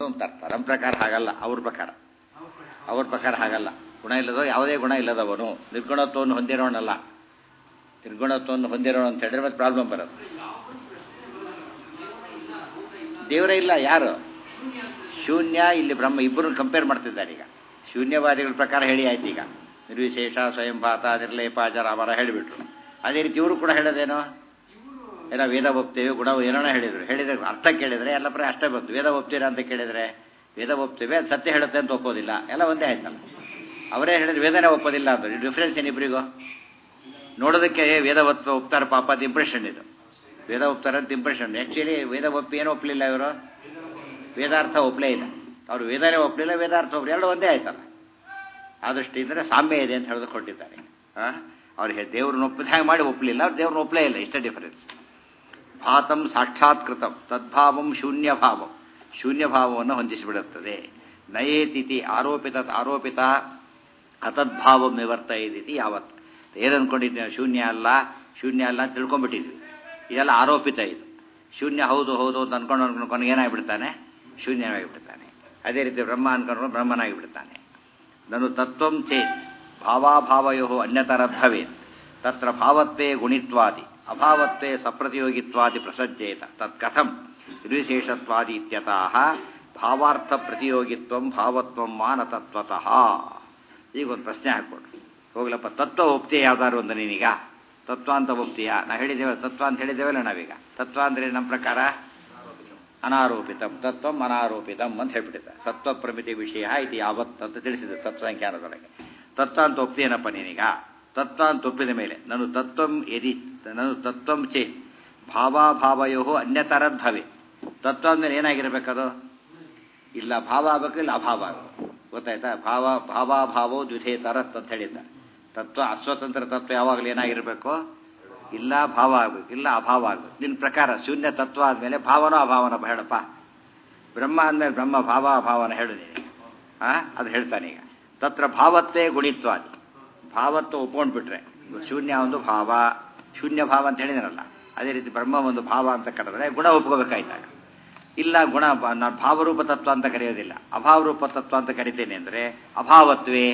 ಅಂತ ಅರ್ಥ ನಮ್ಮ ಪ್ರಕಾರ ಹಾಗಲ್ಲ ಅವ್ರ ಪ್ರಕಾರ ಅವ್ರ ಪ್ರಕಾರ ಹಾಗಲ್ಲ ಗುಣ ಇಲ್ಲದೋ ಯಾವುದೇ ಗುಣ ಇಲ್ಲದವನು ನಿರ್ಗುಣತ್ವವನ್ನು ಹೊಂದಿರೋಣಲ್ಲ ನಿರ್ಗುಣತ್ವವನ್ನು ಹೊಂದಿರೋಣ ಅಂತ ಹೇಳಿದ್ರೆ ಮತ್ತೆ ಪ್ರಾಬ್ಲಮ್ ಬರುತ್ತೆ ದೇವರೇ ಇಲ್ಲ ಯಾರು ಶೂನ್ಯ ಇಲ್ಲಿ ಬ್ರಹ್ಮ ಇಬ್ಬರು ಕಂಪೇರ್ ಮಾಡ್ತಿದ್ದಾರೆ ಈಗ ಶೂನ್ಯವಾದಿಗಳ ಪ್ರಕಾರ ಹೇಳಿ ಆಯ್ತು ಈಗ ನಿರ್ವಿಶೇಷ ಸ್ವಯಂಭಾತ ನಿರ್ಲೇಪ ಜರಾಮರ ಹೇಳಿಬಿಟ್ರು ಅದೇ ರೀತಿ ಇವರು ಕೂಡ ಹೇಳೋದೇನೋ ಏನೋ ವೇದ ಒಪ್ತೇವೆ ಗುಣ ಏನೋ ಹೇಳಿದ್ರು ಹೇಳಿದ್ರೆ ಅರ್ಥ ಕೇಳಿದ್ರೆ ಎಲ್ಲ ಪ್ರ ಅಷ್ಟೇ ಬಂತು ವೇದ ಒಪ್ತೀರಾ ಅಂತ ಕೇಳಿದ್ರೆ ವೇದ ಒಪ್ತೇವೆ ಅದು ಸತ್ಯ ಹೇಳುತ್ತೆ ಅಂತ ಒಪ್ಪೋದಿಲ್ಲ ಎಲ್ಲ ಒಂದೇ ಆಯ್ತಲ್ಲ ಅವರೇ ಹೇಳಿದ್ರೆ ವೇದನೆ ಒಪ್ಪೋದಿಲ್ಲ ಅಂದ್ರೆ ಡಿಫ್ರೆನ್ಸ್ ಏನಿಬ್ರಿಗೂ ನೋಡೋದಕ್ಕೆ ವೇದ ಒಪ್ಪ ಒಪ್ತಾರೆ ಪಾಪ ಅಂತ ಇಂಪ್ರೆಷನ್ ಇದು ವೇದ ಒಪ್ತಾರೆ ಅಂತ ಇಂಪ್ರೆಷನ್ ಆ್ಯಕ್ಚುಲಿ ವೇದ ಒಪ್ಪಿ ಏನೂ ಒಪ್ಪಲಿಲ್ಲ ಇವರು ವೇದಾರ್ಥ ಒಪ್ಪಲೇ ಇಲ್ಲ ಅವರು ವೇದನೆ ಒಪ್ಪಲಿಲ್ಲ ವೇದಾರ್ಥ ಒಪ್ಪಲಿ ಎರಡು ಒಂದೇ ಆಯ್ತಲ್ಲ ಆ ದೃಷ್ಟಿಯಿಂದ ಸಾಮ್ಯ ಇದೆ ಅಂತ ಹೇಳಿದು ಕೊಟ್ಟಿದ್ದಾರೆ ಹಾಂ ಅವ್ರಿಗೆ ದೇವ್ರನ್ನ ಒಪ್ಪಿದ ಹಾಗೆ ಮಾಡಿ ಒಪ್ಪಲಿಲ್ಲ ಅವ್ರು ದೇವ್ರನ್ನ ಒಪ್ಪಲೇ ಇಲ್ಲ ಇಷ್ಟೇ ಡಿಫರೆನ್ಸ್ ಭಾತಂ ಸಾಕ್ಷಾತ್ಕೃತಂ ತದ್ಭಾವಂ ಶೂನ್ಯ ಭಾವಂ ಶೂನ್ಯ ಭಾವವನ್ನು ಹೊಂದಿಸಿಬಿಡುತ್ತದೆ ನಯೇತಿಥಿ ಆರೋಪಿತ ಆರೋಪಿತ ಅತದ್ಭಾವಂ ನಿವರ್ತಯದಿತಿ ಯಾವತ್ ಏನು ಅನ್ಕೊಂಡಿದ್ದೇವೆ ಶೂನ್ಯ ಅಲ್ಲ ಶೂನ್ಯ ಅಲ್ಲ ಅಂತ ತಿಳ್ಕೊಂಡ್ಬಿಟ್ಟಿದ್ವಿ ಇದೆಲ್ಲ ಆರೋಪಿತ ಇದು ಶೂನ್ಯ ಹೌದು ಹೌದು ಅಂತ ಅನ್ಕೊಂಡು ಅನ್ಕೊಂಡು ಕೊನೆಗೆ ಏನಾಗಿಬಿಡ್ತಾನೆ ಶೂನ್ಯವಾಗಿಬಿಡ್ತಾನೆ ಅದೇ ರೀತಿ ಬ್ರಹ್ಮ ಅನ್ಕೊಂಡು ಬ್ರಹ್ಮನಾಗಿ ಬಿಡ್ತಾನೆ ನಾನು ತತ್ವಂ ಚೇತ್ ಭಾವಾಭಾವಯೋ ಅನ್ಯತರದ್ಭವೇತ್ ತತ್ರ ಭಾವತ್ವೇ ಗುಣಿತ್ವಾದಿ ಅಭಾವತ್ವೇ ಸಪ್ರತಿಯೋಗಿತ್ವಾದಿ ಪ್ರಸಜ್ಜೇತ ತತ್ಕಥಂ ನಿರ್ವಿಶೇಷತ್ವಾದಿ ಇತ್ಯತಃ ಭಾವಾರ್ಥ ಪ್ರತಿಯೋಗಿತ್ವಂ ಭಾವತ್ವಂ ಮಾನತತ್ವತಃ ಈಗ ಒಂದು ಪ್ರಶ್ನೆ ಹಾಕ್ಕೊಡ್ರಿ ಹೋಗ್ಲಪ್ಪ ತತ್ವ ಒಪ್ತೀಯ ಯಾವ್ದಾದ್ರು ಒಂದು ನೀನೀಗ ತತ್ವ ಅಂತ ಒಪ್ತೀಯಾ ನಾ ಹೇಳಿದ್ದೇವೆ ತತ್ವ ಅಂತ ಹೇಳಿದ್ದೇವಲ್ಲ ನಾವೀಗ ತತ್ವ ಅಂದ್ರೆ ನಮ್ಮ ಪ್ರಕಾರ ಅನಾರೋಪಿತಂ ತತ್ವಂ ಅನಾರೋಪಿತಂ ಅಂತ ಹೇಳ್ಬಿಟ್ಟಿದ್ದ ಸತ್ವ ಪ್ರಮಿತಿ ವಿಷಯ ಇದು ಯಾವತ್ ಅಂತ ತಿಳಿಸಿದೆ ತತ್ವಸಂಖ್ಯಾನದೊಳಗೆ ತತ್ವ ಅಂತ ಒಪ್ತೀಯನಪ್ಪ ನೀನೀಗ ತತ್ವ ಅಂತ ಒಪ್ಪಿದ ಮೇಲೆ ನಾನು ತತ್ವಂ ಯದಿ ನಾನು ತತ್ವಂ ಚೇ ಭಾವಾಭಾವಯೋ ಅನ್ಯತರದ್ಭವೆ ತತ್ವ ಅಂದ್ರೆ ಏನಾಗಿರ್ಬೇಕದು ಇಲ್ಲ ಭಾವ ಆಗಬೇಕು ಇಲ್ಲ ಅಭಾವ ಆಗಬೇಕು ಗೊತ್ತಾಯ್ತಾ ಭಾವ ಭಾವಾಭಾವೋ ದ್ವಿಧೇ ತರತ್ ಅಂತ ಹೇಳಿದ್ದ ತತ್ವ ಅಸ್ವತಂತ್ರ ತತ್ವ ಯಾವಾಗಲೂ ಏನಾಗಿರಬೇಕು ಇಲ್ಲ ಭಾವ ಆಗಬೇಕು ಇಲ್ಲ ಅಭಾವ ಆಗಬೇಕು ನಿನ್ನ ಪ್ರಕಾರ ಶೂನ್ಯ ತತ್ವ ಆದಮೇಲೆ ಭಾವನೋ ಅಭಾವನ ಹೇಳಪ್ಪ ಬ್ರಹ್ಮ ಆದಮೇಲೆ ಬ್ರಹ್ಮ ಭಾವ ಅಭಾವನ ಹೇಳು ನೀನು ಆ ಅದು ಹೇಳ್ತಾನೆ ಈಗ ತತ್ರ ಭಾವತ್ವೇ ಗುಣಿತ್ವಾದಿ ಭಾವತ್ವ ಒಪ್ಕೊಂಡ್ಬಿಟ್ರೆ ಶೂನ್ಯ ಒಂದು ಭಾವ ಶೂನ್ಯ ಭಾವ ಅಂತ ಹೇಳಿದ್ರಲ್ಲ ಅದೇ ರೀತಿ ಬ್ರಹ್ಮ ಒಂದು ಭಾವ ಅಂತ ಕರೆದ್ರೆ ಗುಣ ಒಪ್ಕೋಬೇಕಾಯ್ತಾಗ ಇಲ್ಲ ಗುಣ ನಾನು ಭಾವರೂಪ ತತ್ವ ಅಂತ ಕರೆಯೋದಿಲ್ಲ ಅಭಾವರೂಪ ತತ್ವ ಅಂತ ಕರಿತೇನೆ ಅಂದರೆ ಅಭಾವತ್ವೇ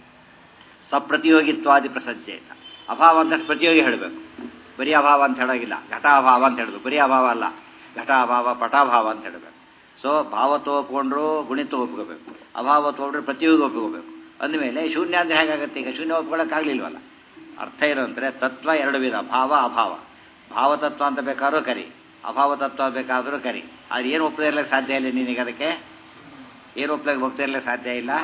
ಸಪ್ರತಿಯೋಗಿತ್ವಾದಿ ಪ್ರಸಜ್ಜೇತ ಅಭಾವ ಅಂತ ಪ್ರತಿಯೋಗಿ ಹೇಳಬೇಕು ಬರೀ ಅಭಾವ ಅಂತ ಹೇಳೋಗಿಲ್ಲ ಘಟಾಭಾವ ಅಂತ ಹೇಳಬೇಕು ಬರೀ ಅಭಾವ ಅಲ್ಲ ಘಟಾಭಾವ ಪಟಾಭಾವ ಅಂತ ಹೇಳಬೇಕು ಸೊ ಭಾವತ್ವ ಒಪ್ಕೊಂಡ್ರು ಗುಣಿತ್ವ ಒಪ್ಕೋಬೇಕು ಅಭಾವ ಒಪ್ಕೊಂಡ್ರೆ ಪ್ರತಿಯೋಗಿ ಒಪ್ಕೋಬೇಕು ಅಂದಮೇಲೆ ಶೂನ್ಯ ಅಂದರೆ ಹೇಗಾಗುತ್ತೆ ಈಗ ಶೂನ್ಯ ಒಪ್ಕೊಳ್ಳೋಕ್ಕಾಗಲಿಲ್ವಲ್ಲ ಅರ್ಥ ಏನು ಅಂದರೆ ತತ್ವ ಎರಡು ವಿಧ ಭಾವ ಅಭಾವ ಭಾವತತ್ವ ಅಂತ ಬೇಕಾದ್ರೂ ಕರಿ ಅಭಾವ ತತ್ವ ಬೇಕಾದರೂ ಕರಿ ಅದು ಏನು ಒಪ್ಪದೇ ಇರ್ಲಿಕ್ಕೆ ಸಾಧ್ಯ ಇಲ್ಲ ನಿನಗೆ ಅದಕ್ಕೆ ಏನು ಒಪ್ಪಲಿಕ್ಕೆ ಒಪ್ಪದೇ ಇರ್ಲಿಕ್ಕೆ ಸಾಧ್ಯ ಇಲ್ಲ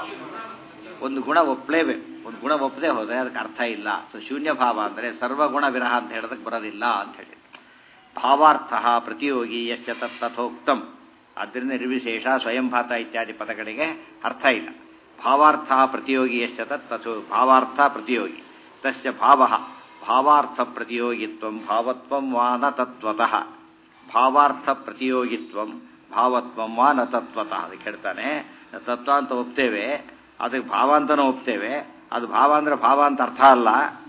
ಒಂದು ಗುಣ ಒಪ್ಪಲೇಬೇಕು ಒಂದು ಗುಣ ಒಪ್ಪದೆ ಹೋದರೆ ಅದಕ್ಕೆ ಅರ್ಥ ಇಲ್ಲ ಸೊ ಶೂನ್ಯ ಭಾವ ಅಂದರೆ ಸರ್ವಗುಣ ವಿರಹ ಅಂತ ಹೇಳೋದಕ್ಕೆ ಬರೋದಿಲ್ಲ ಅಂತ ಹೇಳಿ ಭಾವಾರ್ಥ ಪ್ರತಿಯೋಗಿ ಯಶ್ಚ ತಥೋಕ್ತಂ ಆದ್ದರಿಂದ ನಿರ್ವಿಶೇಷ ಸ್ವಯಂಭಾತ ಇತ್ಯಾದಿ ಪದಗಳಿಗೆ ಅರ್ಥ ಇಲ್ಲ ಭಾವಾರ್ಥ ಪ್ರತಿಯೋಗಿ ಯಶ್ಚ ತಥೋ ಭಾವಾರ್ಥ ಪ್ರತಿಯೋಗಿ ತಸ್ಯ ಭಾವ ಭಾವಾರ್ಥ ಪ್ರತಿಯೋಗಿತ್ವಂ ಭಾವತ್ವಂ ವಾ ನ ತತ್ವತಃ ಭಾವಾರ್ಥ ಪ್ರತಿಯೋಗಿತ್ವಂ ಭಾವತ್ವಂ ವಾ ನ ತತ್ವತಃ ಅದಕ್ಕೆ ಹೇಳ್ತಾನೆ ತತ್ವ ಅಂತ ಒಪ್ತೇವೆ ಅದಕ್ಕೆ ಭಾವ ಅಂತನೂ ಒಪ್ತೇವೆ ಅದು ಭಾವ ಅಂದ್ರೆ ಭಾವ ಅಂತ ಅರ್ಥ ಅಲ್ಲ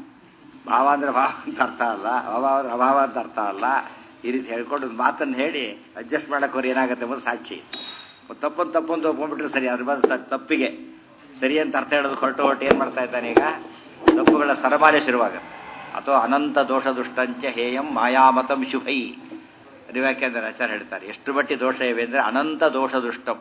ಭಾವ ಅಂದ್ರೆ ಭಾವ ಅಂತ ಅರ್ಥ ಅಲ್ಲ ಅಭಾವ ಅಂದ್ರೆ ಅಭಾವ ಅಂತ ಅರ್ಥ ಅಲ್ಲ ಈ ರೀತಿ ಹೇಳ್ಕೊಂಡು ಒಂದು ಮಾತನ್ನು ಹೇಳಿ ಅಡ್ಜಸ್ಟ್ ಮಾಡಕ್ಕೆ ಅವ್ರು ಏನಾಗುತ್ತೆ ಎಂಬುದು ಸಾಕ್ಷಿ ತಪ್ಪೊಂದು ತಪ್ಪೊಂದು ಒಪ್ಕೊಂಡ್ಬಿಟ್ರೆ ಸರಿ ಅದ್ರ ಬಂದ ತಪ್ಪಿಗೆ ಸರಿ ಅಂತ ಅರ್ಥ ಹೇಳೋದು ಹೊರಟು ಹೊರಟು ಏನು ಮಾಡ್ತಾ ಇದ್ದಾನೆ ಈಗ ತಪ್ಪುಗಳ ಸರಮಾಲೆ ಶುರುವಾಗುತ್ತೆ ಅಥವಾ ಅನಂತ ದೋಷ ದುಷ್ಟಂಚ ಹೇಯಂ ಮಾಯಾಮತಂ ಶುಭೈ ಅರಿವ್ಯಾಖ್ಯಾನ ಆಚಾರ ಹೇಳ್ತಾರೆ ಎಷ್ಟು ಬಟ್ಟಿ ದೋಷ ಇವೆ ಅಂದರೆ ಅನಂತ ದೋಷ ದುಷ್ಟಂ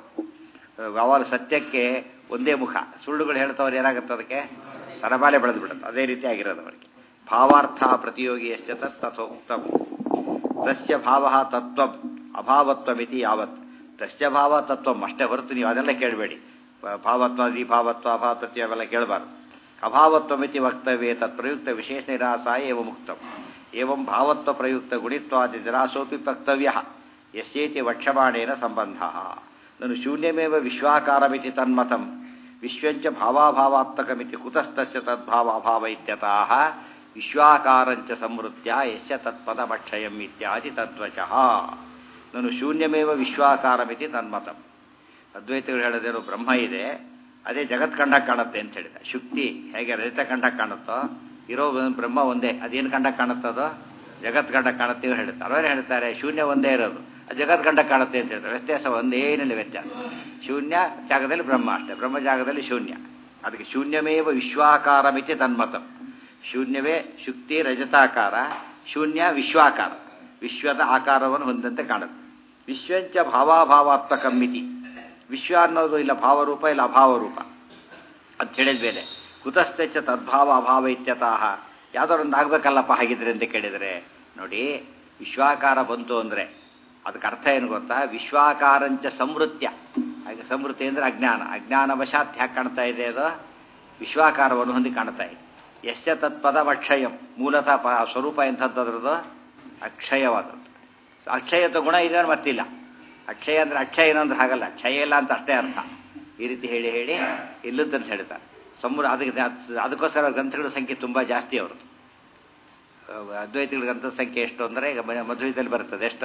ಅವರ ಸತ್ಯಕ್ಕೆ ಒಂದೇ ಮುಖ ಸುಳ್ಳುಗಳು ಹೇಳ್ತವ್ರು ಏನಾಗುತ್ತೆ ಅದಕ್ಕೆ ಸರಮಾಲೆ ಬೆಳೆದು ಬಿಡುತ್ತೆ ಅದೇ ರೀತಿ ಆಗಿರೋದು ಅವರಿಗೆ ಭಾವಾರ್ಥ ಪ್ರತಿಯೋಗಿ ಎಷ್ಟ ತಥೋಕ್ತಂ ತಸ್ಯ ಭಾವ ತತ್ವಂ ಅಭಾವತ್ವಮಿತಿ ಯಾವತ್ ತಸ್ಯ ಭಾವ ತತ್ವಂ ಅಷ್ಟೇ ಹೊರತು ನೀವು ಅದೆಲ್ಲ ಕೇಳಬೇಡಿ ಭಾವತ್ವ ಭಾವತ್ವ ಅಭಾವತ್ವ ಅವೆಲ್ಲ ಕೇಳಬಾರ್ದು ಅಭಾವತ್ವಮಿತಿ ವಕ್ತವ್ಯೇ ತತ್ ಪ್ರಯುಕ್ತ ವಿಶೇಷ ನಿರಾಸಾಯ ಏವ ಮುಕ್ತಂ ಏವಂ ಭಾವತ್ವ ಪ್ರಯುಕ್ತ ಗುಣಿತ್ವಾದಿ ನಿರಾಸೋಪಿ ವಕ್ತವ್ಯ ಯಸ್ಯೇತಿ ವಕ್ಷಮಾಣೇನ ಸಂಬಂಧ ನಾನು ಶೂನ್ಯಮೇವ ವಿಶ್ವಾಕಾರಮಿತಿ ತನ್ಮತಂ ವಿಶ್ವಂಚ ಭಾವಾಭಾವಾತ್ಮಕಮಿತಿ ಕುತಸ್ತಸ್ಯ ತದ್ಭಾವಾಭಾವ ಇತ್ಯತಃ ವಿಶ್ವಾಕಾರಂಚ ಸಂವೃತ್ಯ ಯಶ್ಯ ತತ್ಪದಮಕ್ಷಯಂ ಇತ್ಯಾದಿ ತದ್ವಚಃ ನಾನು ಶೂನ್ಯಮೇವ ವಿಶ್ವಾಕಾರಮಿತಿ ತನ್ಮತಂ ಅದ್ವೈತಗಳು ಹೇಳೋದೇನು ಬ್ರಹ್ಮ ಇದೆ ಅದೇ ಜಗತ್ ಕಂಡ ಕಾಣುತ್ತೆ ಅಂತ ಹೇಳಿದ ಶುಕ್ತಿ ಹೇಗೆ ರಹಿತ ಕಂಡ ಕಾಣುತ್ತೋ ಇರೋ ಬ್ರಹ್ಮ ಒಂದೇ ಅದೇನು ಕಂಡ ಕಾಣುತ್ತದೋ ಜಗತ್ ಕಂಡ ಕಾಣುತ್ತೆ ಹೇಳ್ತಾರೆ ಅವರೇ ಹೇಳ್ತಾರೆ ಶೂನ್ಯ ಒಂದೇ ಇರೋದು ಜಗತ್ ಗಂಡ ಕಾಣುತ್ತೆ ಅಂತ ಹೇಳ್ತಾರೆ ವ್ಯತ್ಯಾಸ ಒಂದೇನಿಲ್ಲ ವ್ಯತ್ಯಾಸ ಶೂನ್ಯ ಜಾಗದಲ್ಲಿ ಬ್ರಹ್ಮ ಅಷ್ಟೇ ಬ್ರಹ್ಮ ಜಾಗದಲ್ಲಿ ಶೂನ್ಯ ಅದಕ್ಕೆ ಶೂನ್ಯಮೇವ ವಿಶ್ವಾಕಾರ ಮಿತಿ ತನ್ಮತಂ ಶೂನ್ಯವೇ ಶುಕ್ತಿ ರಜತಾಕಾರ ಶೂನ್ಯ ವಿಶ್ವಾಕಾರ ವಿಶ್ವದ ಆಕಾರವನ್ನು ಹೊಂದಂತೆ ಕಾಣುತ್ತೆ ವಿಶ್ವಂಚ ಭಾವಾಭಾವಾತ್ಮಕ ಮಿತಿ ವಿಶ್ವ ಅನ್ನೋದು ಇಲ್ಲ ಭಾವರೂಪ ಇಲ್ಲ ಅಭಾವರೂಪ ಅಂತ ಹೇಳಿದ ಮೇಲೆ ಕುತಶ್ಚ ತದ್ಭಾವ ಅಭಾವ ಇತ್ಯತಃ ಯಾವ್ದಾದ್ರು ಒಂದು ಆಗ್ಬೇಕಲ್ಲಪ್ಪ ಹಾಗಿದ್ರೆ ಅಂತ ಕೇಳಿದರೆ ನೋಡಿ ವಿಶ್ವಾಕಾರ ಬಂತು ಅಂದರೆ ಅದಕ್ಕೆ ಅರ್ಥ ಏನು ಗೊತ್ತಾ ವಿಶ್ವಾಕಾರಂಚ ಸಮೃತ್ಯ ಹಾಗೆ ಸಮೃದ್ಧಿ ಅಂದರೆ ಅಜ್ಞಾನ ಅಜ್ಞಾನವಶಾತ್ ಹ್ಯಾಕೆ ಕಾಣ್ತಾ ಇದೆ ಅದು ವಿಶ್ವಾಕಾರವನ್ನು ಹೊಂದಿ ಕಾಣ್ತಾ ಇದೆ ಯಶ್ಚ ತತ್ಪದ ಅಕ್ಷಯಂ ಮೂಲತಃ ಪ ಸ್ವರೂಪ ಎಂಥದ್ದದ್ರದ್ದು ಅಕ್ಷಯವಾದದ್ದು ಅಕ್ಷಯದ ಗುಣ ಇದೆ ಮತ್ತಿಲ್ಲ ಅಕ್ಷಯ ಅಂದರೆ ಅಕ್ಷಯ ಏನಂದ್ರೆ ಹಾಗಲ್ಲ ಕ್ಷಯ ಇಲ್ಲ ಅಂತ ಅಷ್ಟೇ ಅರ್ಥ ಈ ರೀತಿ ಹೇಳಿ ಹೇಳಿ ಇಲ್ಲದಂತ ಹೇಳ್ತಾರೆ ಸಮೃ ಅದಕ್ಕೆ ಅದಕ್ಕೋಸ್ಕರ ಗ್ರಂಥಗಳ ಸಂಖ್ಯೆ ತುಂಬ ಜಾಸ್ತಿ ಅವರು ಅದ್ವೈತಗಳ ಗ್ರಂಥದ ಸಂಖ್ಯೆ ಎಷ್ಟು ಅಂದರೆ ಈಗ ಮಧ್ವದಲ್ಲಿ ಬರ್ತದೆ ಎಷ್ಟು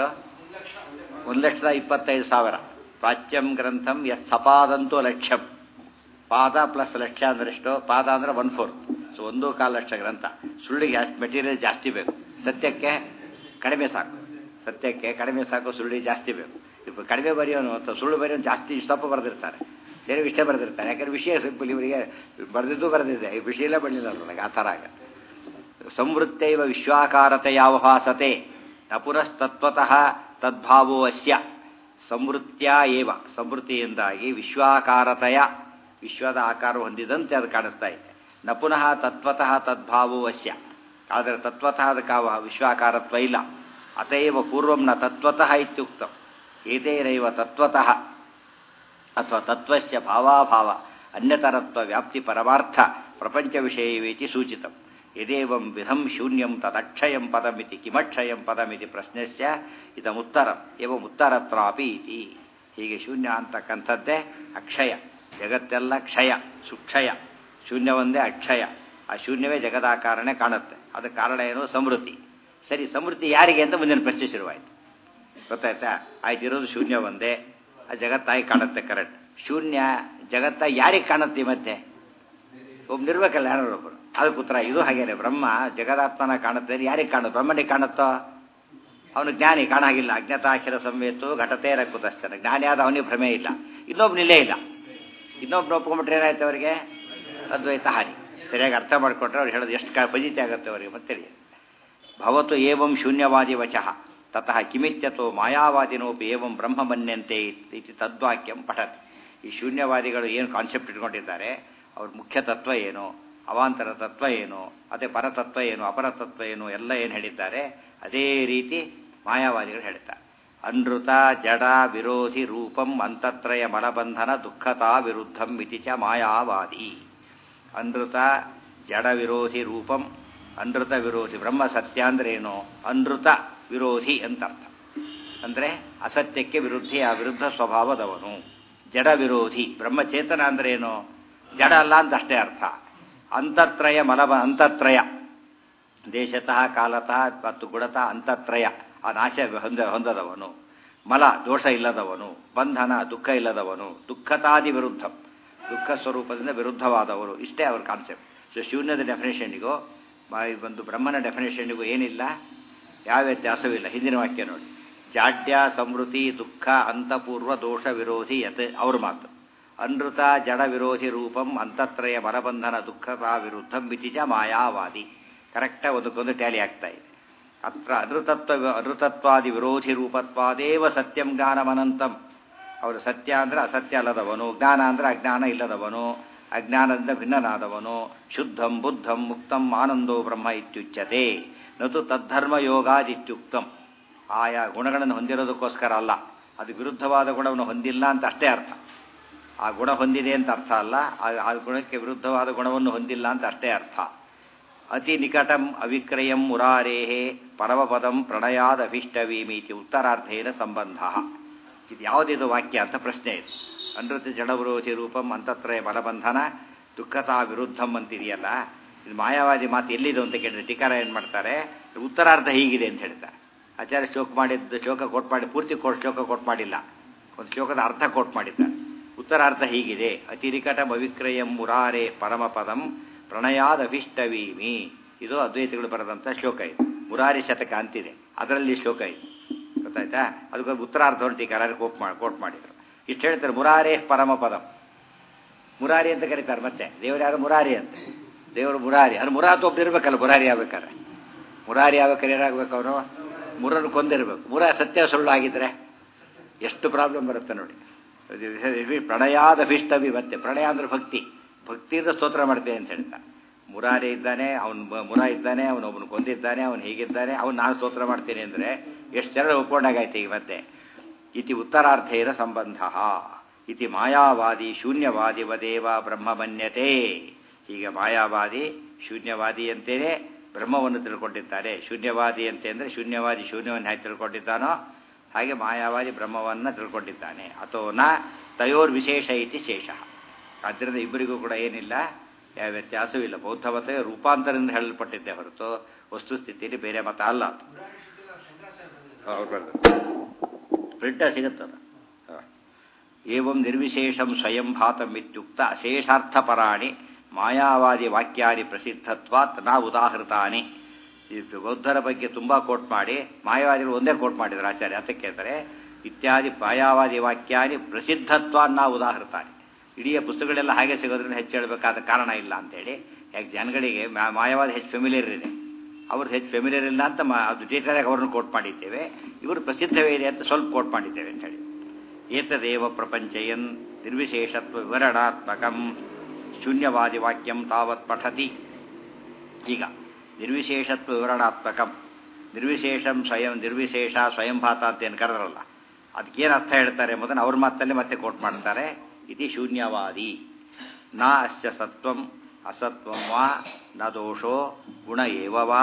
ಒಂದು ಲಕ್ಷದ ಇಪ್ಪತ್ತೈದು ಸಾವಿರ ಪ್ರಾಚ್ಯಂ ಗ್ರಂಥಂ ಯತ್ ಸಪಾದಂತೂ ಲಕ್ಷ್ಯಂ ಪಾದ ಪ್ಲಸ್ ಲಕ್ಷ ಅಂದ್ರೆ ಎಷ್ಟು ಪಾದ ಅಂದ್ರೆ ಒನ್ ಫೋರ್ತ್ ಸೊ ಒಂದು ಕಾಲು ಲಕ್ಷ ಗ್ರಂಥ ಸುಳ್ಳಿಗೆ ಅಷ್ಟು ಮೆಟೀರಿಯಲ್ ಜಾಸ್ತಿ ಬೇಕು ಸತ್ಯಕ್ಕೆ ಕಡಿಮೆ ಸಾಕು ಸತ್ಯಕ್ಕೆ ಕಡಿಮೆ ಸಾಕು ಸುಳ್ಳಿ ಜಾಸ್ತಿ ಬೇಕು ಇಪ್ಪ ಕಡಿಮೆ ಬರೆಯೋನು ಅಥವಾ ಸುಳ್ಳು ಬರೆಯೋನು ಜಾಸ್ತಿ ಇಷ್ಟಪ್ಪ ಬರೆದಿರ್ತಾರೆ ಸೇರಿ ಇಷ್ಟೇ ಬರೆದಿರ್ತಾರೆ ಯಾಕಂದ್ರೆ ವಿಷಯ ಸಿಂಪಲ್ ಇವರಿಗೆ ಬರೆದಿದ್ದು ಬರೆದಿದೆ ಈ ವಿಷಯಲ್ಲೇ ಬರಲಿಲ್ಲ ನನಗೆ ಆ ಥರ ಆಗ ಸಂವೃತ್ತೈವ ವಿಶ್ವಾಕಾರತೆಯಾವಹಾಸತೆ ನ ಪುರಸ್ತತ್ವತಃ ತದ್ಭಾವೋ ಅಸ್ಯ ಸಂವೃತ್ಯ ಏವ ಸಂವೃತ್ತಿಯಿಂದಾಗಿ ವಿಶ್ವಾಕಾರತೆಯ ವಿಶ್ವದ ಆಕಾರ ಹೊಂದಿದಂತೆ ಅದು ಕಾಣಿಸ್ತಾ ಇದೆ ನ ಪುನಃ ತತ್ವತಃ ತದ್ಭಾವೋ ಅಸ್ಯ ಆದರೆ ತತ್ವತಃ ಅದಕ್ಕೆ ವಿಶ್ವಾಕಾರತ್ವ ಇಲ್ಲ ಅತೈವ ಪೂರ್ವಂ ನ ತತ್ವತಃ ಇತ್ಯುಕ್ತಂ ಏತೇನೈವ ತತ್ವತಃ ಅಥವಾ ತತ್ವಸ್ಯ ಭಾವಾಭಾವ ಅನ್ಯತರತ್ವ ವ್ಯಾಪ್ತಿ ಪರಮಾರ್ಥ ಪ್ರಪಂಚ ವಿಷಯವೇತಿ ಸೂಚಿತಂ ಯದೇವಂ ವಿಧಂ ಶೂನ್ಯಂ ತದಕ್ಷಯಂ ಪದಮಿತಿ ಕಿಮಕ್ಷಯಂ ಪದಮಿತಿ ಪ್ರಶ್ನೆಸ್ಯ ಇದಮುತ್ತರಂ ಏವಂ ಉತ್ತರತ್ರಾಪಿ ಇತಿ ಹೀಗೆ ಶೂನ್ಯ ಅಂತಕ್ಕಂಥದ್ದೇ ಅಕ್ಷಯ ಜಗತ್ತೆಲ್ಲ ಕ್ಷಯ ಸುಕ್ಷಯ ಶೂನ್ಯ ಒಂದೇ ಅಕ್ಷಯ ಆ ಶೂನ್ಯವೇ ಜಗದಾಕಾರನೇ ಕಾಣುತ್ತೆ ಅದಕ್ಕೆ ಕಾರಣ ಏನು ಸಮೃದ್ಧಿ ಸರಿ ಸಮೃದ್ಧಿ ಯಾರಿಗೆ ಅಂತ ಮುಂದಿನ ಪ್ರಶ್ನೆ ಶುರುವಾಯಿತು ಗೊತ್ತಾಯ್ತಾ ಆಯ್ತು ಇರೋದು ಶೂನ್ಯ ಒಂದೇ ಆ ಜಗತ್ತಾಗಿ ಕಾಣುತ್ತೆ ಕರೆಕ್ಟ್ ಶೂನ್ಯ ಜಗತ್ತ ಯಾರಿಗೆ ಕಾಣುತ್ತೆ ಮತ್ತೆ ಒಬ್ಬನಿರ್ಬೇಕಲ್ಲ ಯಾರು ಒಬ್ಬರು ಅದಕ್ಕೆ ಉತ್ತರ ಇದು ಹಾಗೇನೆ ಬ್ರಹ್ಮ ಜಗದಾತ್ಮನ ಕಾಣುತ್ತೆ ಯಾರಿಗೆ ಕಾಣುತ್ತೆ ಬ್ರಹ್ಮನಿಗೆ ಕಾಣುತ್ತೋ ಅವನು ಜ್ಞಾನಿ ಕಾಣಾಗಿಲ್ಲ ಅಜ್ಞತಾಖಿರ ಸಂವೇತು ಘಟತೆ ರಕ್ಕುತಶ್ಚನ ಜ್ಞಾನಿ ಆದ ಅವನಿಗೆ ಭ್ರಮೆ ಇಲ್ಲ ಇನ್ನೊಬ್ಬನಿಲ್ಲೇ ಇಲ್ಲ ಇನ್ನೊಬ್ಬನ ಒಪ್ಕೊಂಡ್ಬಿಟ್ರೆ ಏನಾಯ್ತು ಅವರಿಗೆ ಅದ್ವೈತ ಹಾನಿ ಸರಿಯಾಗಿ ಅರ್ಥ ಮಾಡಿಕೊಂಡ್ರೆ ಅವ್ರು ಹೇಳೋದು ಎಷ್ಟು ಫಜಿತಿ ಆಗುತ್ತೆ ಅವರಿಗೆ ಮತ್ತೆ ಭವತು ಏವಂ ಶೂನ್ಯವಾದಿ ವಚಃ ತತಃ ಕಿಮಿತ್ಯತೋ ಮಾಯಾವಾದಿನೋಪಿ ಏವಂ ಬ್ರಹ್ಮ ಮನ್ಯಂತೆ ಇತಿ ತದ್ವಾಕ್ಯಂ ಪಠತ್ ಈ ಶೂನ್ಯವಾದಿಗಳು ಏನು ಕಾನ್ಸೆಪ್ಟ್ ಇಟ್ಕೊಂಡಿದ್ದಾರೆ ಅವ್ರ ಮುಖ್ಯ ತತ್ವ ಏನು ಅವಾಂತರ ತತ್ವ ಏನು ಅದೇ ಪರತತ್ವ ಏನು ಅಪರತತ್ವ ಏನು ಎಲ್ಲ ಏನು ಹೇಳಿದ್ದಾರೆ ಅದೇ ರೀತಿ ಮಾಯಾವಾದಿಗಳು ಹೇಳ್ತಾರೆ ಅನೃತ ಜಡ ವಿರೋಧಿ ರೂಪಂ ಅಂತತ್ರಯ ಮಲಬಂಧನ ದುಃಖತಾ ವಿರುದ್ಧಂ ಇತಿ ಚ ಮಾಯಾವಾದಿ ಅನೃತ ಜಡ ವಿರೋಧಿ ರೂಪಂ ಅನೃತ ವಿರೋಧಿ ಬ್ರಹ್ಮ ಸತ್ಯ ಅಂದ್ರೆ ಏನು ಅನೃತ ವಿರೋಧಿ ಅಂತ ಅರ್ಥ ಅಂದರೆ ಅಸತ್ಯಕ್ಕೆ ವಿರುದ್ಧಿ ಆ ವಿರುದ್ಧ ಸ್ವಭಾವದವನು ಜಡ ವಿರೋಧಿ ಬ್ರಹ್ಮಚೇತನ ಅಂದ್ರೆ ಏನು ಜಡ ಅಲ್ಲ ಅಂತ ಅಷ್ಟೇ ಅರ್ಥ ಅಂತತ್ರಯ ಮಲಬ ಅಂತತ್ರಯ ದೇಶತಃ ಕಾಲತಃ ಮತ್ತು ಗುಣತಃ ಅಂತತ್ರಯ ಆ ನಾಶ ಹೊಂದ ಹೊಂದದವನು ಮಲ ದೋಷ ಇಲ್ಲದವನು ಬಂಧನ ದುಃಖ ಇಲ್ಲದವನು ದುಃಖತಾದಿ ವಿರುದ್ಧ ದುಃಖ ಸ್ವರೂಪದಿಂದ ವಿರುದ್ಧವಾದವರು ಇಷ್ಟೇ ಅವ್ರ ಕಾನ್ಸೆಪ್ಟ್ ಸೊ ಶೂನ್ಯದ ಡೆಫಿನೇಷನ್ನಿಗೂ ಒಂದು ಬ್ರಹ್ಮನ ಡೆಫಿನೇಷನ್ನಿಗೂ ಏನಿಲ್ಲ ಯಾವ ವ್ಯತ್ಯಾಸವಿಲ್ಲ ಹಿಂದಿನ ವಾಕ್ಯ ನೋಡಿ ಜಾಡ್ಯ ಸಮೃದ್ಧಿ ದುಃಖ ಅಂತಪೂರ್ವ ದೋಷ ವಿರೋಧಿ ಯತ್ ಅವ್ರ ಮಾತು ಅನೃತ ಜಡ ವಿರೋಧಿ ರೂಪಂ ಅಂತತ್ರಯ ಮನಬಂಧನ ದುಃಖತಾ ವಿರುದ್ಧಂ ವಿಚಿಜ ಮಾಯಾವಾದಿ ಕರೆಕ್ಟಾಗಿ ಒಂದಕ್ಕೊಂದು ಟ್ಯಾಲಿ ಆಗ್ತಾ ಇದೆ ಅತ್ರ ಅನೃತತ್ವ ಅನೃತತ್ವಾದಿ ವಿರೋಧಿ ರೂಪತ್ವಾದೇವ ಸತ್ಯಂ ಜ್ಞಾನಮನಂತಂ ಅವರು ಸತ್ಯ ಅಂದ್ರೆ ಅಸತ್ಯ ಅಲ್ಲದವನು ಜ್ಞಾನ ಅಂದ್ರೆ ಅಜ್ಞಾನ ಇಲ್ಲದವನು ಅಜ್ಞಾನದಿಂದ ಭಿನ್ನನಾದವನು ಶುದ್ಧಂ ಬುದ್ಧಂ ಮುಕ್ತಂ ಆನಂದೋ ಬ್ರಹ್ಮ ಇತ್ಯುಚ್ಯತೆ ನತು ತದ್ಧರ್ಮ ಯೋಗಾದಿತ್ಯುಕ್ತಂ ಆಯಾ ಗುಣಗಳನ್ನು ಹೊಂದಿರೋದಕ್ಕೋಸ್ಕರ ಅಲ್ಲ ಅದು ವಿರುದ್ಧವಾದ ಗುಣವನ್ನು ಹೊಂದಿಲ್ಲ ಅಂತ ಅಷ್ಟೇ ಅರ್ಥ ಆ ಗುಣ ಹೊಂದಿದೆ ಅಂತ ಅರ್ಥ ಅಲ್ಲ ಆ ಗುಣಕ್ಕೆ ವಿರುದ್ಧವಾದ ಗುಣವನ್ನು ಹೊಂದಿಲ್ಲ ಅಂತ ಅಷ್ಟೇ ಅರ್ಥ ಅತಿ ನಿಕಟಂ ಅವಿಕ್ರಯಂ ಮುರಾರೇಹೇ ಪರಮಪದಂ ಪ್ರಣಯಾದ ಅಭಿಷ್ಟವೀಮೀತಿ ಉತ್ತರಾರ್ಧೇನ ಸಂಬಂಧ ಇದು ಯಾವುದಿದು ವಾಕ್ಯ ಅಂತ ಪ್ರಶ್ನೆ ಇದೆ ಅನೃತ ಜಡವಿರೋಧಿ ರೂಪಂ ಅಂತತ್ರಯ ಮಲಬಂಧನ ದುಃಖತಾ ವಿರುದ್ಧಂ ಅಂತಿದೆಯಲ್ಲ ಇದು ಮಾಯಾವಾದಿ ಮಾತು ಎಲ್ಲಿದೆ ಅಂತ ಕೇಳಿದ್ರೆ ಟೀಕಾರ ಏನು ಮಾಡ್ತಾರೆ ಉತ್ತರಾರ್ಧ ಹೀಗಿದೆ ಅಂತ ಹೇಳ್ತಾರೆ ಆಚಾರ್ಯ ಶ್ಲೋಕ ಮಾಡಿದ್ದು ಶ್ಲೋಕ ಕೋಟ್ ಮಾಡಿ ಪೂರ್ತಿ ಕೋಟ್ ಶ್ಲೋಕ ಕೋಟ್ ಮಾಡಿಲ್ಲ ಒಂದು ಶ್ಲೋಕದ ಅರ್ಥ ಕೋಟ್ ಮಾಡಿದ್ದಾರೆ ಉತ್ತರಾರ್ಥ ಹೀಗಿದೆ ಅತಿರಿಕಟ ಅವಿಕ್ರಯಂ ಮುರಾರೆ ಪರಮಪದಂ ಪ್ರಣಯಾದ ಅಭಿಷ್ಟವೀಮಿ ಇದು ಅದ್ವೈತಗಳು ಬರೆದಂಥ ಶ್ಲೋಕ ಇದು ಮುರಾರಿ ಶತಕ ಅಂತಿದೆ ಅದರಲ್ಲಿ ಶ್ಲೋಕ ಇದೆ ಗೊತ್ತಾಯ್ತಾ ಅದಕ್ಕೆ ಉತ್ತರಾರ್ಧವನ್ನು ಟೀಕಾರರು ಕೋಟ್ ಮಾಡಿ ಕೋಟ್ ಮಾಡಿದರು ಇಷ್ಟು ಹೇಳ್ತಾರೆ ಮುರಾರೇ ಪರಮ ಪದಂ ಮುರಾರಿ ಅಂತ ಕರೀತಾರೆ ಮತ್ತೆ ದೇವರು ಯಾರು ಮುರಾರಿ ಅಂತ ದೇವರು ಮುರಾರಿ ಅದು ಮುರಾತ್ ಒಬ್ಬ ಇರ್ಬೇಕಲ್ಲ ಮುರಾರಿ ಆಗ್ಬೇಕಾದ್ರೆ ಮುರಾರಿ ಆಗ್ಬೇಕಾದ್ರೆ ಏನಾಗಬೇಕು ಅವನು ಮುರನ್ನು ಕೊಂದಿರ್ಬೇಕು ಮುರ ಸತ್ಯ ಸುಳ್ಳು ಆಗಿದ್ರೆ ಎಷ್ಟು ಪ್ರಾಬ್ಲಮ್ ಬರುತ್ತೆ ನೋಡಿ ಪ್ರಣಯಾದಭಿಷ್ಟವಿ ಮತ್ತೆ ಪ್ರಣಯ ಅಂದ್ರೆ ಭಕ್ತಿ ಭಕ್ತಿಯಿಂದ ಸ್ತೋತ್ರ ಮಾಡ್ತೇನೆ ಅಂತ ಹೇಳ್ತಾ ಮುರಾರಿ ಇದ್ದಾನೆ ಅವನು ಮುರ ಇದ್ದಾನೆ ಅವನೊಬ್ಬನು ಕೊಂದಿದ್ದಾನೆ ಅವನು ಹೀಗಿದ್ದಾನೆ ಅವನು ನಾನು ಸ್ತೋತ್ರ ಮಾಡ್ತೇನೆ ಅಂದರೆ ಎಷ್ಟು ಜನ ಒಪ್ಕೊಂಡಾಗಾಯ್ತು ಈಗ ಮತ್ತೆ ಇತಿ ಉತ್ತರಾರ್ಥೇನ ಸಂಬಂಧ ಇತಿ ಮಾಯಾವಾದಿ ಶೂನ್ಯವಾದಿ ವದೇವ ಬ್ರಹ್ಮಮನ್ಯತೆ ಹೀಗೆ ಮಾಯಾವಾದಿ ಶೂನ್ಯವಾದಿ ಅಂತೇನೆ ಬ್ರಹ್ಮವನ್ನು ತಿಳ್ಕೊಂಡಿದ್ದಾರೆ ಶೂನ್ಯವಾದಿ ಅಂತಂದರೆ ಶೂನ್ಯವಾದಿ ಶೂನ್ಯವನ್ನು ಹೇಗೆ ತಿಳ್ಕೊಂಡಿದ್ದಾನೋ ಹಾಗೆ ಮಾಯಾವಾದಿ ಬ್ರಹ್ಮವನ್ನು ತಿಳ್ಕೊಂಡಿದ್ದಾನೆ ಅಥವಾ ನ ತಯೋರ್ ವಿಶೇಷ ಇತಿ ಶೇಷ ಆದ್ದರಿಂದ ಇಬ್ಬರಿಗೂ ಕೂಡ ಏನಿಲ್ಲ ಯಾವ ವ್ಯತ್ಯಾಸವೂ ಇಲ್ಲ ಬೌದ್ಧ ಮತ ರೂಪಾಂತರದಿಂದ ಹೇಳಲ್ಪಟ್ಟಿದ್ದೆ ಹೊರತು ವಸ್ತುಸ್ಥಿತಿಯಲ್ಲಿ ಬೇರೆ ಮತ ಅಲ್ಲ ಪ್ರಿಂಟ ಸಿಗುತ್ತದ ಏವಂ ನಿರ್ವಿಶೇಷಂ ಸ್ವಯಂ ಭಾತಂ ಇತ್ಯುಕ್ತ ಅಶೇಷಾರ್ಥಪರಾಣಿ ಮಾಯಾವಾದಿ ವಾಕ್ಯಾದಿ ಪ್ರಸಿದ್ಧತ್ವಾತ್ ನಾ ಉದಾಹೃತಾನಿ ಬೌದ್ಧರ ಬಗ್ಗೆ ತುಂಬ ಕೋಟ್ ಮಾಡಿ ಮಾಯಾವಾದಿಗಳು ಒಂದೇ ಕೋಟ್ ಮಾಡಿದ್ರು ಆಚಾರ್ಯ ಅದಕ್ಕೆ ಅಂದರೆ ಇತ್ಯಾದಿ ಮಾಯಾವಾದಿ ವಾಕ್ಯಾದಿ ಪ್ರಸಿದ್ಧತ್ವ ನಾ ಉದಾಹೃತಾನಿ ಇಡೀ ಪುಸ್ತಕಗಳೆಲ್ಲ ಹಾಗೆ ಸಿಗೋದ್ರಿಂದ ಹೆಚ್ಚು ಹೇಳಬೇಕಾದ ಕಾರಣ ಇಲ್ಲ ಅಂತೇಳಿ ಯಾಕೆ ಜನಗಳಿಗೆ ಮಾಯವಾದ ಹೆಚ್ಚು ಫೆಮಿಲಿಯರ್ ಇದೆ ಅವ್ರದ್ದು ಹೆಚ್ಚು ಫೆಮಿಲಿಯರ್ ಇಲ್ಲ ಅಂತ ಅದು ಡೀಟೇಲಾಗಿ ಅವ್ರನ್ನ ಕೋಟ್ ಮಾಡಿದ್ದೇವೆ ಇವರು ಪ್ರಸಿದ್ಧವೇ ಇದೆ ಅಂತ ಸ್ವಲ್ಪ ಕೋಟ್ ಮಾಡಿದ್ದೇವೆ ಅಂತ ಹೇಳಿ ಏತದೇವ ಪ್ರಪಂಚಯನ್ ನಿರ್ವಿಶೇಷತ್ವ ವಿವರಣಾತ್ಮಕಂ ಶೂನ್ಯವಾದಿ ವಾಕ್ಯಂ ತಾವತ್ ಪಠತಿ ಈಗ ನಿರ್ವಿಶೇಷತ್ವ ವಿವರಣಾತ್ಮಕಂ ನಿರ್ವಿಶೇಷಂ ಸ್ವಯಂ ನಿರ್ವಿಶೇಷ ಸ್ವಯಂಭಾತ ಅಂತ ಏನು ಕರೆದ್ರಲ್ಲ ಅದಕ್ಕೇನು ಅರ್ಥ ಹೇಳ್ತಾರೆ ಎಂಬುದನ್ನು ಅವ್ರ ಮಾತಲ್ಲೇ ಮತ್ತೆ ಕೋಟ್ ಮಾಡ್ತಾರೆ ಇತಿ ಶೂನ್ಯವಾದಿ ನ ಅಸ್ಯ ಸತ್ವಂ ಅಸತ್ವಂ ವಾ ನ ದೋಷೋ ಗುಣ ಏವ ವಾ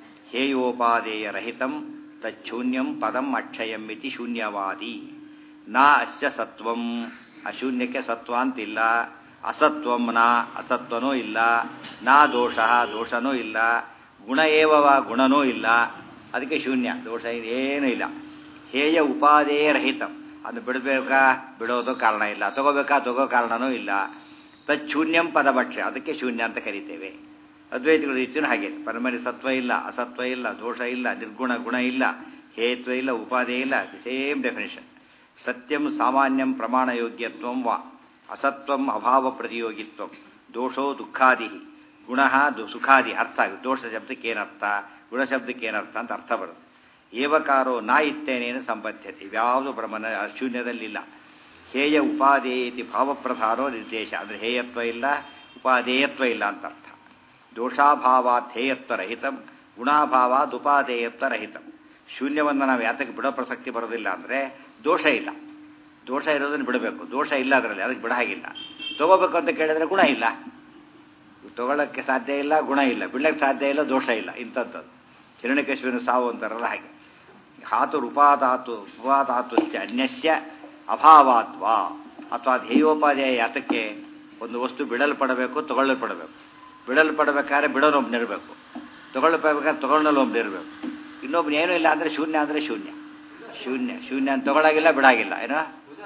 ಹೇಯೋಪಾದೇಯರಹಿತಂ ತಚ್ಛೂನ್ಯಂ ಪದಂ ಅಕ್ಷಯಂ ಇತಿ ಶೂನ್ಯವಾದಿ ನ ಅಸ್ಯ ಸತ್ವಂ ಅಶೂನ್ಯಕ್ಕೆ ಸತ್ವ ಅಂತಿಲ್ಲ ಅಸತ್ವಂ ನ ಅಸತ್ವನೂ ಇಲ್ಲ ನಾ ದೋಷ ದೋಷನೂ ಇಲ್ಲ ಗುಣ ಏವವ ಗುಣನೂ ಇಲ್ಲ ಅದಕ್ಕೆ ಶೂನ್ಯ ದೋಷ ಏನೂ ಇಲ್ಲ ಹೇಯ ಉಪಾದೇಯ ರಹಿತಂ ಅದನ್ನು ಬಿಡಬೇಕಾ ಬಿಡೋದು ಕಾರಣ ಇಲ್ಲ ತಗೋಬೇಕಾ ತಗೋ ಕಾರಣನೂ ಇಲ್ಲ ತಚ್ಛೂನ್ಯಂ ಪದಭಕ್ಷ ಅದಕ್ಕೆ ಶೂನ್ಯ ಅಂತ ಕರಿತೇವೆ ಅದ್ವೈತಗಳ ರೀತಿಯೂ ಹಾಗೆ ಪರಮರಿ ಸತ್ವ ಇಲ್ಲ ಅಸತ್ವ ಇಲ್ಲ ದೋಷ ಇಲ್ಲ ನಿರ್ಗುಣ ಗುಣ ಇಲ್ಲ ಹೇತ್ವ ಇಲ್ಲ ಉಪಾದೇಯ ಇಲ್ಲ ಸೇಮ್ ಡೆಫಿನೇಷನ್ ಸತ್ಯಂ ಸಾಮಾನ್ಯಂ ಪ್ರಮಾಣ ಯೋಗ್ಯತ್ವಂ ವಾ ಅಸತ್ವಂ ಅಭಾವ ಪ್ರತಿಯೋಗಿತ್ವಂ ದೋಷೋ ದುಃಖಾದಿ ಗುಣ ಸುಖಾದಿ ಅರ್ಥ ದೋಷ ಶಬ್ದಕ್ಕೆ ಏನರ್ಥ ಗುಣ ಶಬ್ದಕ್ಕೆ ಏನರ್ಥ ಅಂತ ಅರ್ಥ ಬರುತ್ತೆ ಏವಕಾರೋ ನಾ ಇತ್ತೇನೇನು ಸಂಬದ್ಧತೆ ಇವ್ಯಾವುದು ಬ್ರಹ್ಮನ ಶೂನ್ಯದಲ್ಲಿಲ್ಲ ಹೇಯ ಉಪಾದೇಯತಿ ಭಾವಪ್ರಧಾನೋ ನಿರ್ದೇಶ ಅಂದರೆ ಹೇಯತ್ವ ಇಲ್ಲ ಉಪಾದೇಯತ್ವ ಇಲ್ಲ ಅಂತ ಅರ್ಥ ದೋಷಾಭಾವಾತ್ ಹೇಯತ್ವ ರಹಿತಂ ಗುಣಾಭಾವಾತ್ ಉಪಾದೇಯತ್ವ ರಹಿತಂ ಶೂನ್ಯವನ್ನು ನಾವು ಯಾತಕ್ಕೆ ಬಿಡೋ ಪ್ರಸಕ್ತಿ ಬರೋದಿಲ್ಲ ಅಂದರೆ ದೋಷ ಇಲ್ಲ ದೋಷ ಇರೋದನ್ನು ಬಿಡಬೇಕು ದೋಷ ಇಲ್ಲ ಅದರಲ್ಲಿ ಅದಕ್ಕೆ ಬಿಡ ಹಾಗಿಲ್ಲ ತಗೋಬೇಕು ಅಂತ ಕೇಳಿದ್ರೆ ಗುಣ ಇಲ್ಲ ತಗೊಳ್ಳೋಕ್ಕೆ ಸಾಧ್ಯ ಇಲ್ಲ ಗುಣ ಇಲ್ಲ ಬಿಡಕ್ಕೆ ಸಾಧ್ಯ ಇಲ್ಲ ದೋಷ ಇಲ್ಲ ಇಂಥದ್ದು ಹಿರಣ್ಯಕೇಶ್ವರನ ಸಾವು ಅಂತಾರಲ್ಲ ಹಾಗೆ ಹಾತು ರೂಪಾಧಾತು ಉಪಾಧಾತು ಅನ್ಯಸ್ಯ ಅಭಾವಾತ್ವ ಅಥವಾ ಧ್ಯೇಯೋಪಾಧ್ಯಾಯ ಯಾತಕ್ಕೆ ಒಂದು ವಸ್ತು ಬಿಡಲ್ಪಡಬೇಕು ತಗೊಳ್ಳಲ್ಪಡಬೇಕು ಬಿಡಲ್ಪಡಬೇಕಾದ್ರೆ ಬಿಡೋನೊಬ್ಬನಿರಬೇಕು ತಗೊಳ್ಬೇಕಾದ್ರೆ ತಗೊಳ್ಳೋನೊಬ್ಬನಿರಬೇಕು ಇನ್ನೊಬ್ಬನು ಏನೂ ಇಲ್ಲ ಅಂದರೆ ಶೂನ್ಯ ಅಂದರೆ ಶೂನ್ಯ ಶೂನ್ಯ ಶೂನ್ಯ ಅಂತ ತಗೊಳಗಿಲ್ಲ ಬಿಡಾಗಿಲ್ಲ ಏನೋ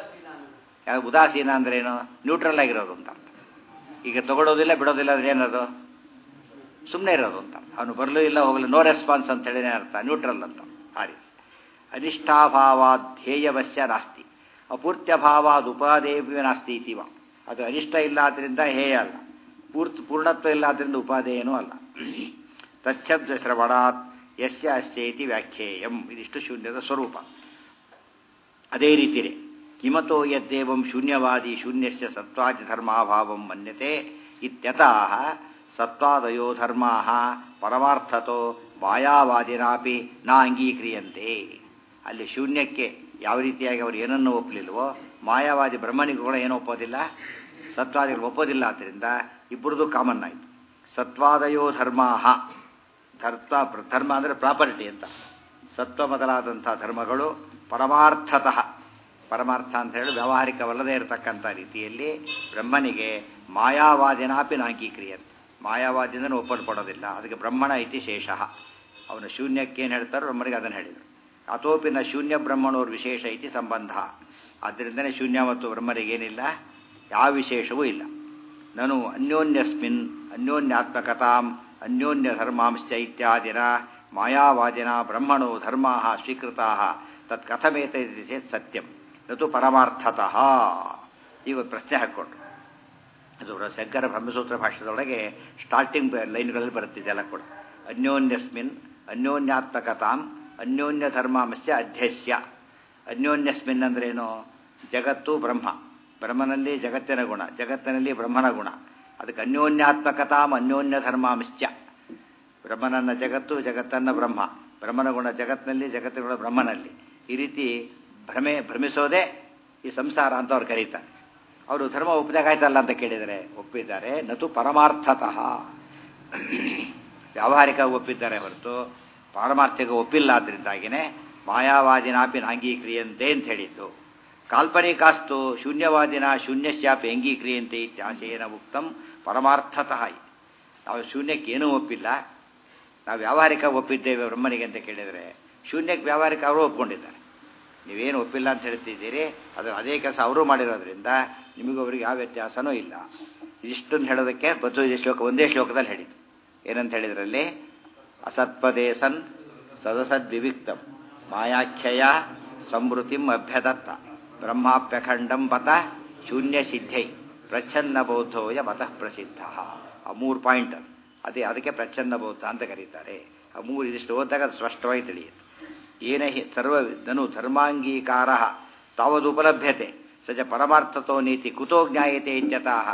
ಯಾವ ಉದಾಸೀನ ಅಂದ್ರೆ ಏನು ನ್ಯೂಟ್ರಲ್ ಆಗಿರೋದು ಅಂತ ಈಗ ತಗೊಳ್ಳೋದಿಲ್ಲ ಬಿಡೋದಿಲ್ಲ ಅಂದ್ರೆ ಏನದು ಸುಮ್ಮನೆ ಇರೋದು ಅಂತ ಅವನು ಬರಲೂ ಇಲ್ಲ ಹೋಗಲು ನೋ ರೆಸ್ಪಾನ್ಸ್ ಅಂತ ಹೇಳಿನೇ ಅರ್ಥ ನ್ಯೂಟ್ರಲ್ ಅಂತ ಆ ರೀತಿ ಅನಿಷ್ಟಾಭಾವಾದ್ ಧ್ಯೇಯವಶ್ಯ ನಾಸ್ತಿ ಅಪೂರ್ತ್ಯಭಾವಾದ್ ಉಪಾದೇಯ ನಾಸ್ತಿ ಇತಿವ ಅದು ಅನಿಷ್ಟ ಇಲ್ಲ ಆದ್ರಿಂದ ಹೇಯ ಅಲ್ಲ ಪೂರ್ತಿ ಪೂರ್ಣತ್ವ ಇಲ್ಲ ಆದ್ರಿಂದ ಉಪಾದೇಯನೂ ಅಲ್ಲ ತಚ್ಛಬ್ದ ಶ್ರವಣಾತ್ ಯಸ್ಯ ಅಸ್ಯೇತಿ ವ್ಯಾಖ್ಯೇಯಂ ಇದಿಷ್ಟು ಶೂನ್ಯದ ಸ್ವರೂಪ ಅದೇ ರೀತಿಯೇ ಕಿಮತೋ ಯದ್ದೇವಂ ಶೂನ್ಯವಾದಿ ಶೂನ್ಯಸ್ಯ ಸತ್ವಾದಿ ಧರ್ಮಾಭಾವಂ ಮನ್ಯತೆ ಇತ್ಯತಃ ಸತ್ವಾದಯೋ ಧರ್ಮಾ ಪರಮಾರ್ಥತೋ ಮಾಯಾವಾದಿನಾಪಿ ನಾ ಅಂಗೀಕ್ರಿಯಂತೆ ಅಲ್ಲಿ ಶೂನ್ಯಕ್ಕೆ ಯಾವ ರೀತಿಯಾಗಿ ಅವರು ಏನನ್ನು ಒಪ್ಪಲಿಲ್ವೋ ಮಾಯಾವಾದಿ ಬ್ರಹ್ಮನಿಗೂ ಕೂಡ ಏನೂ ಒಪ್ಪೋದಿಲ್ಲ ಸತ್ವಾದಿಗಳು ಒಪ್ಪೋದಿಲ್ಲ ಆದ್ದರಿಂದ ಇಬ್ಬರದು ಕಾಮನ್ ಆಯಿತು ಸತ್ವಾದಯೋ ಧರ್ಮಾ ಧರ್ಮ ಧರ್ಮ ಅಂದರೆ ಪ್ರಾಪರ್ಟಿ ಅಂತ ಸತ್ವ ಮೊದಲಾದಂಥ ಧರ್ಮಗಳು ಪರಮಾರ್ಥತಃ ಪರಮಾರ್ಥ ಅಂತ ಹೇಳಿ ವ್ಯಾವಹಾರಿಕವಲ್ಲದೇ ಇರತಕ್ಕಂಥ ರೀತಿಯಲ್ಲಿ ಬ್ರಹ್ಮನಿಗೆ ಮಾಯಾವಾದಿನಾಪಿ ನಾಂಗೀಕ್ರಿಯಂತೆ ಮಾಯಾವಾದ್ಯಂದನೂ ಒಪ್ಪಲ್ಪಡೋದಿಲ್ಲ ಅದಕ್ಕೆ ಬ್ರಹ್ಮಣ ಇತಿ ಶೇಷ ಅವನು ಶೂನ್ಯಕ್ಕೇನು ಹೇಳ್ತಾರೋ ಬ್ರಹ್ಮನಿಗೆ ಅದನ್ನು ಹೇಳಿದರು ಅಥೋಪಿನ ಶೂನ್ಯ ಬ್ರಹ್ಮಣೋರ್ ವಿಶೇಷ ಇತಿ ಸಂಬಂಧ ಆದ್ದರಿಂದನೇ ಶೂನ್ಯ ಮತ್ತು ಬ್ರಹ್ಮನಿಗೇನಿಲ್ಲ ಯಾವ ವಿಶೇಷವೂ ಇಲ್ಲ ನಾನು ಅನ್ಯೋನ್ಯಸ್ಮಿನ್ ಅನ್ಯೋನ್ಯಾತ್ಮಕತಾಂ ಅನ್ಯೋನ್ಯ ಧರ್ಮಾಂಶ್ಚ ಇತ್ಯಾದಿನ ಮಾಯಾವಾದಿನ ಬ್ರಹ್ಮಣೋ ಧರ್ಮಾ ಸ್ವೀಕೃತಾ ತತ್ ಕಥಮೇತ ಇತಿ ಚೇತ್ ಸತ್ಯಂ ನತು ಪರಮಾರ್ಥತಃ ಈಗ ಒಂದು ಪ್ರಶ್ನೆ ಹಾಕ್ಕೊಂಡ್ರು ಅದು ಶಂಕರ ಬ್ರಹ್ಮಸೂತ್ರ ಭಾಷೆದೊಳಗೆ ಸ್ಟಾರ್ಟಿಂಗ್ ಲೈನ್ಗಳಲ್ಲಿ ಬರುತ್ತಿದೆಲ್ಲ ಕೂಡ ಅನ್ಯೋನ್ಯಸ್ಮಿನ್ ಅನ್ಯೋನ್ಯಾತ್ಮಕತಾಂ ಅನ್ಯೋನ್ಯ ಧರ್ಮಾಂಶ ಅಧ್ಯಸ್ಯ ಅನ್ಯೋನ್ಯಸ್ಮಿನ್ ಅಂದ್ರೇನು ಜಗತ್ತು ಬ್ರಹ್ಮ ಬ್ರಹ್ಮನಲ್ಲಿ ಜಗತ್ತಿನ ಗುಣ ಜಗತ್ತಿನಲ್ಲಿ ಬ್ರಹ್ಮನ ಗುಣ ಅದಕ್ಕೆ ಅನ್ಯೋನ್ಯಾತ್ಮಕತಾಂ ಅನ್ಯೋನ್ಯ ಧರ್ಮಾಂಶ ಬ್ರಹ್ಮನನ್ನ ಜಗತ್ತು ಜಗತ್ತನ್ನ ಬ್ರಹ್ಮ ಬ್ರಹ್ಮನ ಗುಣ ಜಗತ್ತಿನಲ್ಲಿ ಜಗತ್ತಿನ ಗುಣ ಬ್ರಹ್ಮನಲ್ಲಿ ಈ ರೀತಿ ಭ್ರಮೆ ಭ್ರಮಿಸೋದೇ ಈ ಸಂಸಾರ ಅಂತ ಅವ್ರು ಕರೀತಾರೆ ಅವರು ಧರ್ಮ ಒಪ್ಪಿದಾಗಾಯ್ತಲ್ಲ ಅಂತ ಕೇಳಿದರೆ ಒಪ್ಪಿದ್ದಾರೆ ನತು ಪರಮಾರ್ಥತಃ ವ್ಯಾವಹಾರಿಕ ಒಪ್ಪಿದ್ದಾರೆ ಹೊರತು ಪಾರಮಾರ್ಥಿಕ ಒಪ್ಪಿಲ್ಲ ಆದ್ದರಿಂದಾಗಿನೇ ಮಾಯಾವಾದಿನಾಪಿ ನಾಂಗೀಕ್ರಿಯಂತೆ ಅಂತ ಹೇಳಿದ್ದು ಕಾಲ್ಪನಿಕಾಸ್ತು ಶೂನ್ಯವಾದಿನ ಶೂನ್ಯಶ್ಯಾಪಿ ಅಂಗೀಕ್ರಿಯಂತೆ ಇತ್ಯಾಶೇನ ಉಕ್ತಂ ಪರಮಾರ್ಥತಃ ನಾವು ಶೂನ್ಯಕ್ಕೇನೂ ಒಪ್ಪಿಲ್ಲ ನಾವು ವ್ಯಾವಹಾರಿಕ ಒಪ್ಪಿದ್ದೇವೆ ಬ್ರಹ್ಮನಿಗೆ ಅಂತ ಕೇಳಿದರೆ ಶೂನ್ಯಕ್ಕೆ ವ್ಯಾವಹಾರಿಕ ಅವರು ಒಪ್ಕೊಂಡಿದ್ದಾರೆ ನೀವೇನು ಒಪ್ಪಿಲ್ಲ ಅಂತ ಹೇಳ್ತಿದ್ದೀರಿ ಅದು ಅದೇ ಕೆಲಸ ಅವರು ಮಾಡಿರೋದ್ರಿಂದ ನಿಮಗೂ ಅವರಿಗೆ ಯಾವ ವ್ಯತ್ಯಾಸನೂ ಇಲ್ಲ ಇಷ್ಟನ್ನು ಹೇಳೋದಕ್ಕೆ ಬದ್ದು ಶ್ಲೋಕ ಒಂದೇ ಶ್ಲೋಕದಲ್ಲಿ ಹೇಳಿದ್ದು ಏನಂತ ಹೇಳಿದ್ರಲ್ಲಿ ಅಸತ್ಪದೇ ಸನ್ ಸದಸದ್ವಿವಿಕ್ತಂ ಮಾಯಾಖ್ಯಯ ಸಮೃತಿಂ ಅಭ್ಯದತ್ತ ಬ್ರಹ್ಮಾಪ್ಯಖಂಡಂ ಬತ ಶೂನ್ಯ ಸಿದ್ಧೈ ಪ್ರಚ್ಛನ್ನ ಬೌದ್ಧೋಯ ಮತಃ ಪ್ರಸಿದ್ಧ ಆ ಮೂರು ಪಾಯಿಂಟ್ ಅದೇ ಅದಕ್ಕೆ ಪ್ರಚ್ಛನ್ನ ಬೌದ್ಧ ಅಂತ ಕರೀತಾರೆ ಆ ಮೂರು ಇದಿಷ್ಟು ಓದಿದಾಗ ಅದು ಸ್ಪಷ್ಟವಾಗಿ ತಿಳಿಯುತ್ತೆ ಏನ ಹಿ ಸರ್ವ ನನು ಧರ್ಮಾಂಗೀಕಾರ ತಾವದುಪಲಭ್ಯತೆ ಸಜ ಪರಮಾರ್ಥತೋ ನೀತಿ ಕುತೋ ಜ್ಞಾಯತೆ ಇತ್ಯತಃ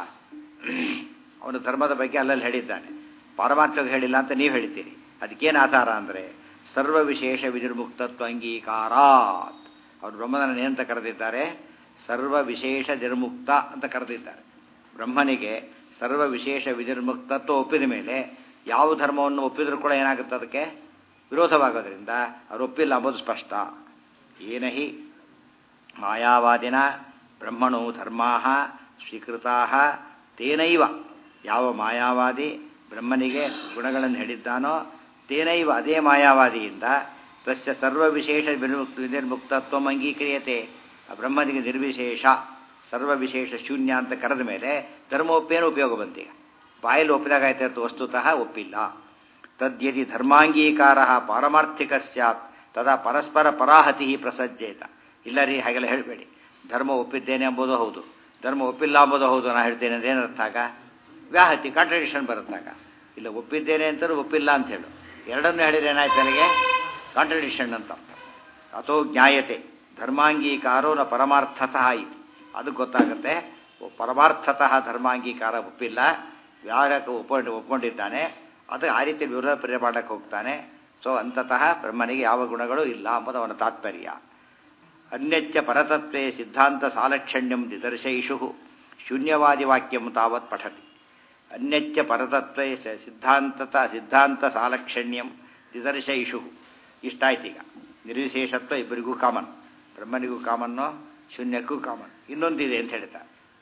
ಅವನು ಧರ್ಮದ ಬಗ್ಗೆ ಅಲ್ಲಲ್ಲಿ ಹೇಳಿದ್ದಾನೆ ಪಾರಮಾರ್ಥಕ್ಕೆ ಹೇಳಿಲ್ಲ ಅಂತ ನೀವು ಹೇಳ್ತೀರಿ ಅದಕ್ಕೇನು ಆಧಾರ ಅಂದರೆ ಸರ್ವ ವಿಶೇಷ ವಿನಿರ್ಮುಕ್ತತ್ವ ಅಂಗೀಕಾರಾತ್ ಅವರು ಬ್ರಹ್ಮನನ್ನು ಏನಂತ ಕರೆದಿದ್ದಾರೆ ಸರ್ವ ವಿಶೇಷ ನಿರ್ಮುಕ್ತ ಅಂತ ಕರೆದಿದ್ದಾರೆ ಬ್ರಹ್ಮನಿಗೆ ಸರ್ವ ವಿಶೇಷ ವಿನಿರ್ಮುಕ್ತತ್ವ ಒಪ್ಪಿದ ಮೇಲೆ ಯಾವ ಧರ್ಮವನ್ನು ಒಪ್ಪಿದರೂ ಕೂಡ ಏನಾಗುತ್ತೆ ಅದಕ್ಕೆ ವಿರೋಧವಾಗೋದ್ರಿಂದ ಅವರು ಒಪ್ಪಿಲ್ಲ ಅಂಬುದು ಸ್ಪಷ್ಟ ಏನಹಿ ಮಾಯಾವಾದಿನ ಬ್ರಹ್ಮಣು ಧರ್ಮಾ ಸ್ವೀಕೃತಾ ತೇನೈವ ಯಾವ ಮಾಯಾವಾದಿ ಬ್ರಹ್ಮನಿಗೆ ಗುಣಗಳನ್ನು ಹೇಳಿದ್ದಾನೋ ತೇನೈವ ಅದೇ ಮಾಯಾವಾದಿಯಿಂದ ತಸ್ಯ ಸರ್ವ ವಿಶೇಷ ವಿನಿರ್ಮುಕ್ತತ್ವ ಅಂಗೀಕ್ರಿಯತೆ ಆ ಬ್ರಹ್ಮನಿಗೆ ನಿರ್ವಿಶೇಷ ಸರ್ವ ವಿಶೇಷ ಶೂನ್ಯ ಅಂತ ಕರೆದ ಮೇಲೆ ಧರ್ಮ ಒಪ್ಪೇನು ಉಪಯೋಗ ಬಂತೀಗ ಬಾಯಲ್ಲಿ ಒಪ್ಪಿದಾಗಾಯ್ತು ಅಂತ ವಸ್ತುತಃ ಒಪ್ಪಿಲ್ಲ ತದ್ಯದಿ ಧರ್ಮಾಂಗೀಕಾರ ಪಾರಮಾರ್ಥಿಕ ಸ್ಯಾತ್ ತದಾ ಪರಸ್ಪರ ಪರಾಹತಿ ಪ್ರಸಜ್ಜೇತ ಇಲ್ಲ ರೀ ಹಾಗೆಲ್ಲ ಹೇಳಬೇಡಿ ಧರ್ಮ ಒಪ್ಪಿದ್ದೇನೆ ಎಂಬುದು ಹೌದು ಧರ್ಮ ಒಪ್ಪಿಲ್ಲ ಎಂಬುದು ಹೌದು ನಾನು ಹೇಳ್ತೇನೆ ಅಂದ್ರೆ ಏನರ್ಥಾಗ ವ್ಯಾಹತಿ ಕಾಂಟ್ರಡಿಕ್ಷನ್ ಬರುತ್ತಾಗ ಇಲ್ಲ ಒಪ್ಪಿದ್ದೇನೆ ಅಂತಲೂ ಒಪ್ಪಿಲ್ಲ ಅಂತ ಹೇಳು ಎರಡನ್ನೂ ಹೇಳಿದ್ರೆ ಏನಾಯ್ತು ನನಗೆ ಕಾಂಟ್ರಡಿಕ್ಷನ್ ಅಂತ ಅಥೋ ಜ್ಞಾಯತೆ ಧರ್ಮಾಂಗೀಕಾರೋ ನ ಪರಮಾರ್ಥತಃ ಇತಿ ಅದು ಗೊತ್ತಾಗುತ್ತೆ ಪರಮಾರ್ಥತಃ ಧರ್ಮಾಂಗೀಕಾರ ಒಪ್ಪಿಲ್ಲ ವ್ಯಾರಕ ಒಪ್ಕೊಂಡು ಒಪ್ಕೊಂಡಿದ್ದಾನೆ ಅದು ಆ ರೀತಿ ವಿರೋಧ ಪ್ರಿಯ ಮಾಡಕ್ಕೆ ಹೋಗ್ತಾನೆ ಸೊ ಅಂತತಃ ಬ್ರಹ್ಮನಿಗೆ ಯಾವ ಗುಣಗಳು ಇಲ್ಲ ಎಂಬುದು ಅವನ ತಾತ್ಪರ್ಯ ಅನ್ಯಚ್ಚ ಪರತತ್ವೇ ಸಿದ್ಧಾಂತ ಸಾಲಕ್ಷಣ್ಯಂ ದಿದರ್ಶಯಿಷು ಶೂನ್ಯವಾದಿ ವಾಕ್ಯಂ ತಾವತ್ ಪಠತಿ ಅನ್ಯಚ್ಚ ಪರತತ್ವೇ ಸಿದ್ಧಾಂತತ ಸಿದ್ಧಾಂತ ಸಾಲಕ್ಷಣ್ಯಂ ದಿದರ್ಶಯಿಷು ಇಷ್ಟಾಯ್ತೀಗ ನಿರ್ವಿಶೇಷತ್ವ ಇಬ್ಬರಿಗೂ ಕಾಮನ್ ಬ್ರಹ್ಮನಿಗೂ ಕಾಮನ್ನು ಶೂನ್ಯಕ್ಕೂ ಕಾಮನ್ ಇನ್ನೊಂದಿದೆ ಅಂತ ಹೇಳ್ತಾರೆ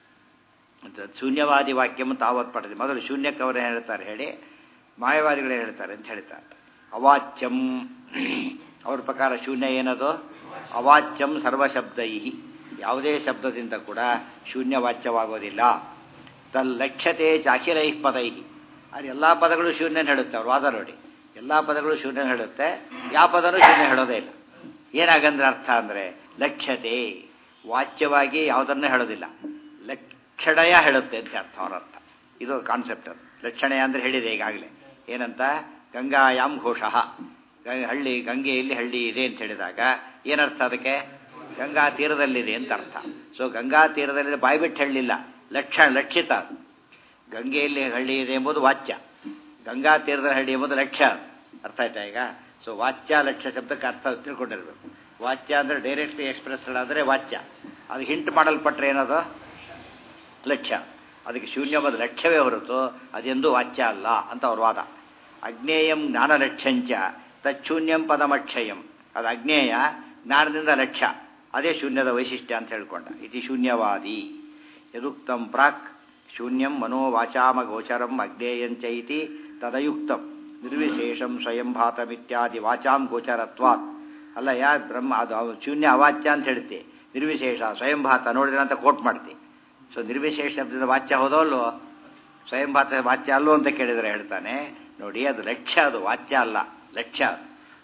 ಶೂನ್ಯವಾದಿ ವಾಕ್ಯಂ ತಾವತ್ ಪಠತಿ ಮೊದಲು ಶೂನ್ಯಕ್ಕೆ ಅವರು ಹೇಳ್ತಾರೆ ಹೇಳಿ ಮಾಯವಾದಿಗಳೇ ಹೇಳ್ತಾರೆ ಅಂತ ಹೇಳ್ತಾರೆ ಅವಾಚ್ಯಂ ಅವ್ರ ಪ್ರಕಾರ ಶೂನ್ಯ ಏನದು ಅವಾಚ್ಯಂ ಸರ್ವಶಬ್ದೈ ಯಾವುದೇ ಶಬ್ದದಿಂದ ಕೂಡ ಶೂನ್ಯವಾಚ್ಯವಾಗೋದಿಲ್ಲ ತಲ್ಲಕ್ಷ್ಯತೆ ಚಾಖಿಲೈ ಪದೈ ಅದು ಎಲ್ಲ ಪದಗಳು ಶೂನ್ಯ ಹೇಳುತ್ತೆ ಅವ್ರು ವಾದ ನೋಡಿ ಎಲ್ಲ ಪದಗಳು ಶೂನ್ಯ ಹೇಳುತ್ತೆ ಯಾವ ಪದನೂ ಶೂನ್ಯ ಹೇಳೋದೇ ಇಲ್ಲ ಏನಾಗಂದ್ರೆ ಅರ್ಥ ಅಂದರೆ ಲಕ್ಷ್ಯತೆ ವಾಚ್ಯವಾಗಿ ಯಾವುದನ್ನು ಹೇಳೋದಿಲ್ಲ ಲಕ್ಷಣಯ ಹೇಳುತ್ತೆ ಅಂತ ಅರ್ಥ ಅವರ ಅರ್ಥ ಇದು ಕಾನ್ಸೆಪ್ಟ್ ಅದು ಲಕ್ಷಣಯ ಅಂದರೆ ಹೇಳಿದೆ ಈಗಾಗಲೇ ಏನಂತ ಗಂಗಾಯಾಮ್ ಘೋಷಃ ಹಳ್ಳಿ ಗಂಗೆಯಲ್ಲಿ ಹಳ್ಳಿ ಇದೆ ಅಂತ ಹೇಳಿದಾಗ ಏನರ್ಥ ಅದಕ್ಕೆ ಗಂಗಾ ತೀರದಲ್ಲಿದೆ ಅಂತ ಅರ್ಥ ಸೊ ಗಂಗಾ ತೀರದಲ್ಲಿ ಬಾಯ್ಬಿಟ್ಟು ಹೇಳಲಿಲ್ಲ ಲಕ್ಷ ಲಕ್ಷಿತ ಗಂಗೆಯಲ್ಲಿ ಹಳ್ಳಿ ಇದೆ ಎಂಬುದು ವಾಚ್ಯ ಗಂಗಾ ತೀರದ ಹಳ್ಳಿ ಎಂಬುದು ಲಕ್ಷ್ಯ ಅರ್ಥ ಆಯ್ತಾ ಈಗ ಸೊ ವಾಚ್ಯ ಲಕ್ಷ್ಯ ಶಬ್ದಕ್ಕೆ ಅರ್ಥ ತಿಳ್ಕೊಂಡಿರ್ಬೇಕು ವಾಚ್ಯ ಅಂದರೆ ಡೈರೆಕ್ಟ್ಲಿ ಎಕ್ಸ್ಪ್ರೆಸ್ ಆದರೆ ವಾಚ್ಯ ಅದು ಹಿಂಟ್ ಮಾಡಲ್ಪಟ್ರೆ ಏನದು ಲಕ್ಷ್ಯ ಅದಕ್ಕೆ ಶೂನ್ಯ ಎಂಬುದು ಲಕ್ಷ್ಯವೇ ಹೊರತು ಅದೆಂದೂ ವಾಚ್ಯ ಅಲ್ಲ ಅಂತ ಅವ್ರ ವಾದ ಅಜ್ಞೇಯಂ ಜ್ಞಾನಲಕ್ಷ್ಯಂಚ ತಚ್ಶೂನ್ಯಂ ಪದಮಕ್ಷಯಂ ಅದು ಅಜ್ಞೇಯ ಜ್ಞಾನದಿಂದ ಲಕ್ಷ್ಯ ಅದೇ ಶೂನ್ಯದ ವೈಶಿಷ್ಟ್ಯ ಅಂತ ಹೇಳ್ಕೊಂಡ ಇತಿ ಶೂನ್ಯವಾದಿ ಯದುಕ್ತಂ ಪ್ರಾಕ್ ಶೂನ್ಯಂ ಮನೋವಾಚಾಮ ಗೋಚರಂ ಅಜ್ಞೇಯಂಚ ಇತಿ ತದಯುಕ್ತಂ ನಿರ್ವಿಶೇಷಂ ಸ್ವಯಂಭಾತಮಿತ್ಯಾದಿ ವಾಚಾಂ ಗೋಚರತ್ವಾತ್ ಅಲ್ಲ ಯಾ ಬ್ರಹ್ಮ ಅದು ಶೂನ್ಯ ಅವಾಚ್ಯ ಅಂತ ಹೇಳ್ತಿ ನಿರ್ವಿಶೇಷ ಸ್ವಯಂಭಾತ ನೋಡಿದ್ರೆ ಅಂತ ಕೋಟ್ ಮಾಡ್ತಿ ಸೊ ನಿರ್ವಿಶೇಷ ಶಬ್ದದ ವಾಚ್ಯ ಹೋದವಲ್ವೋ ಸ್ವಯಂಭಾತ ವಾಚ್ಯ ಅಲ್ಲೋ ಅಂತ ಕೇಳಿದರೆ ಹೇಳ್ತಾನೆ ನೋಡಿ ಅದು ಲಕ್ಷ್ಯ ಅದು ವಾಚ್ಯ ಅಲ್ಲ ಲಕ್ಷ್ಯ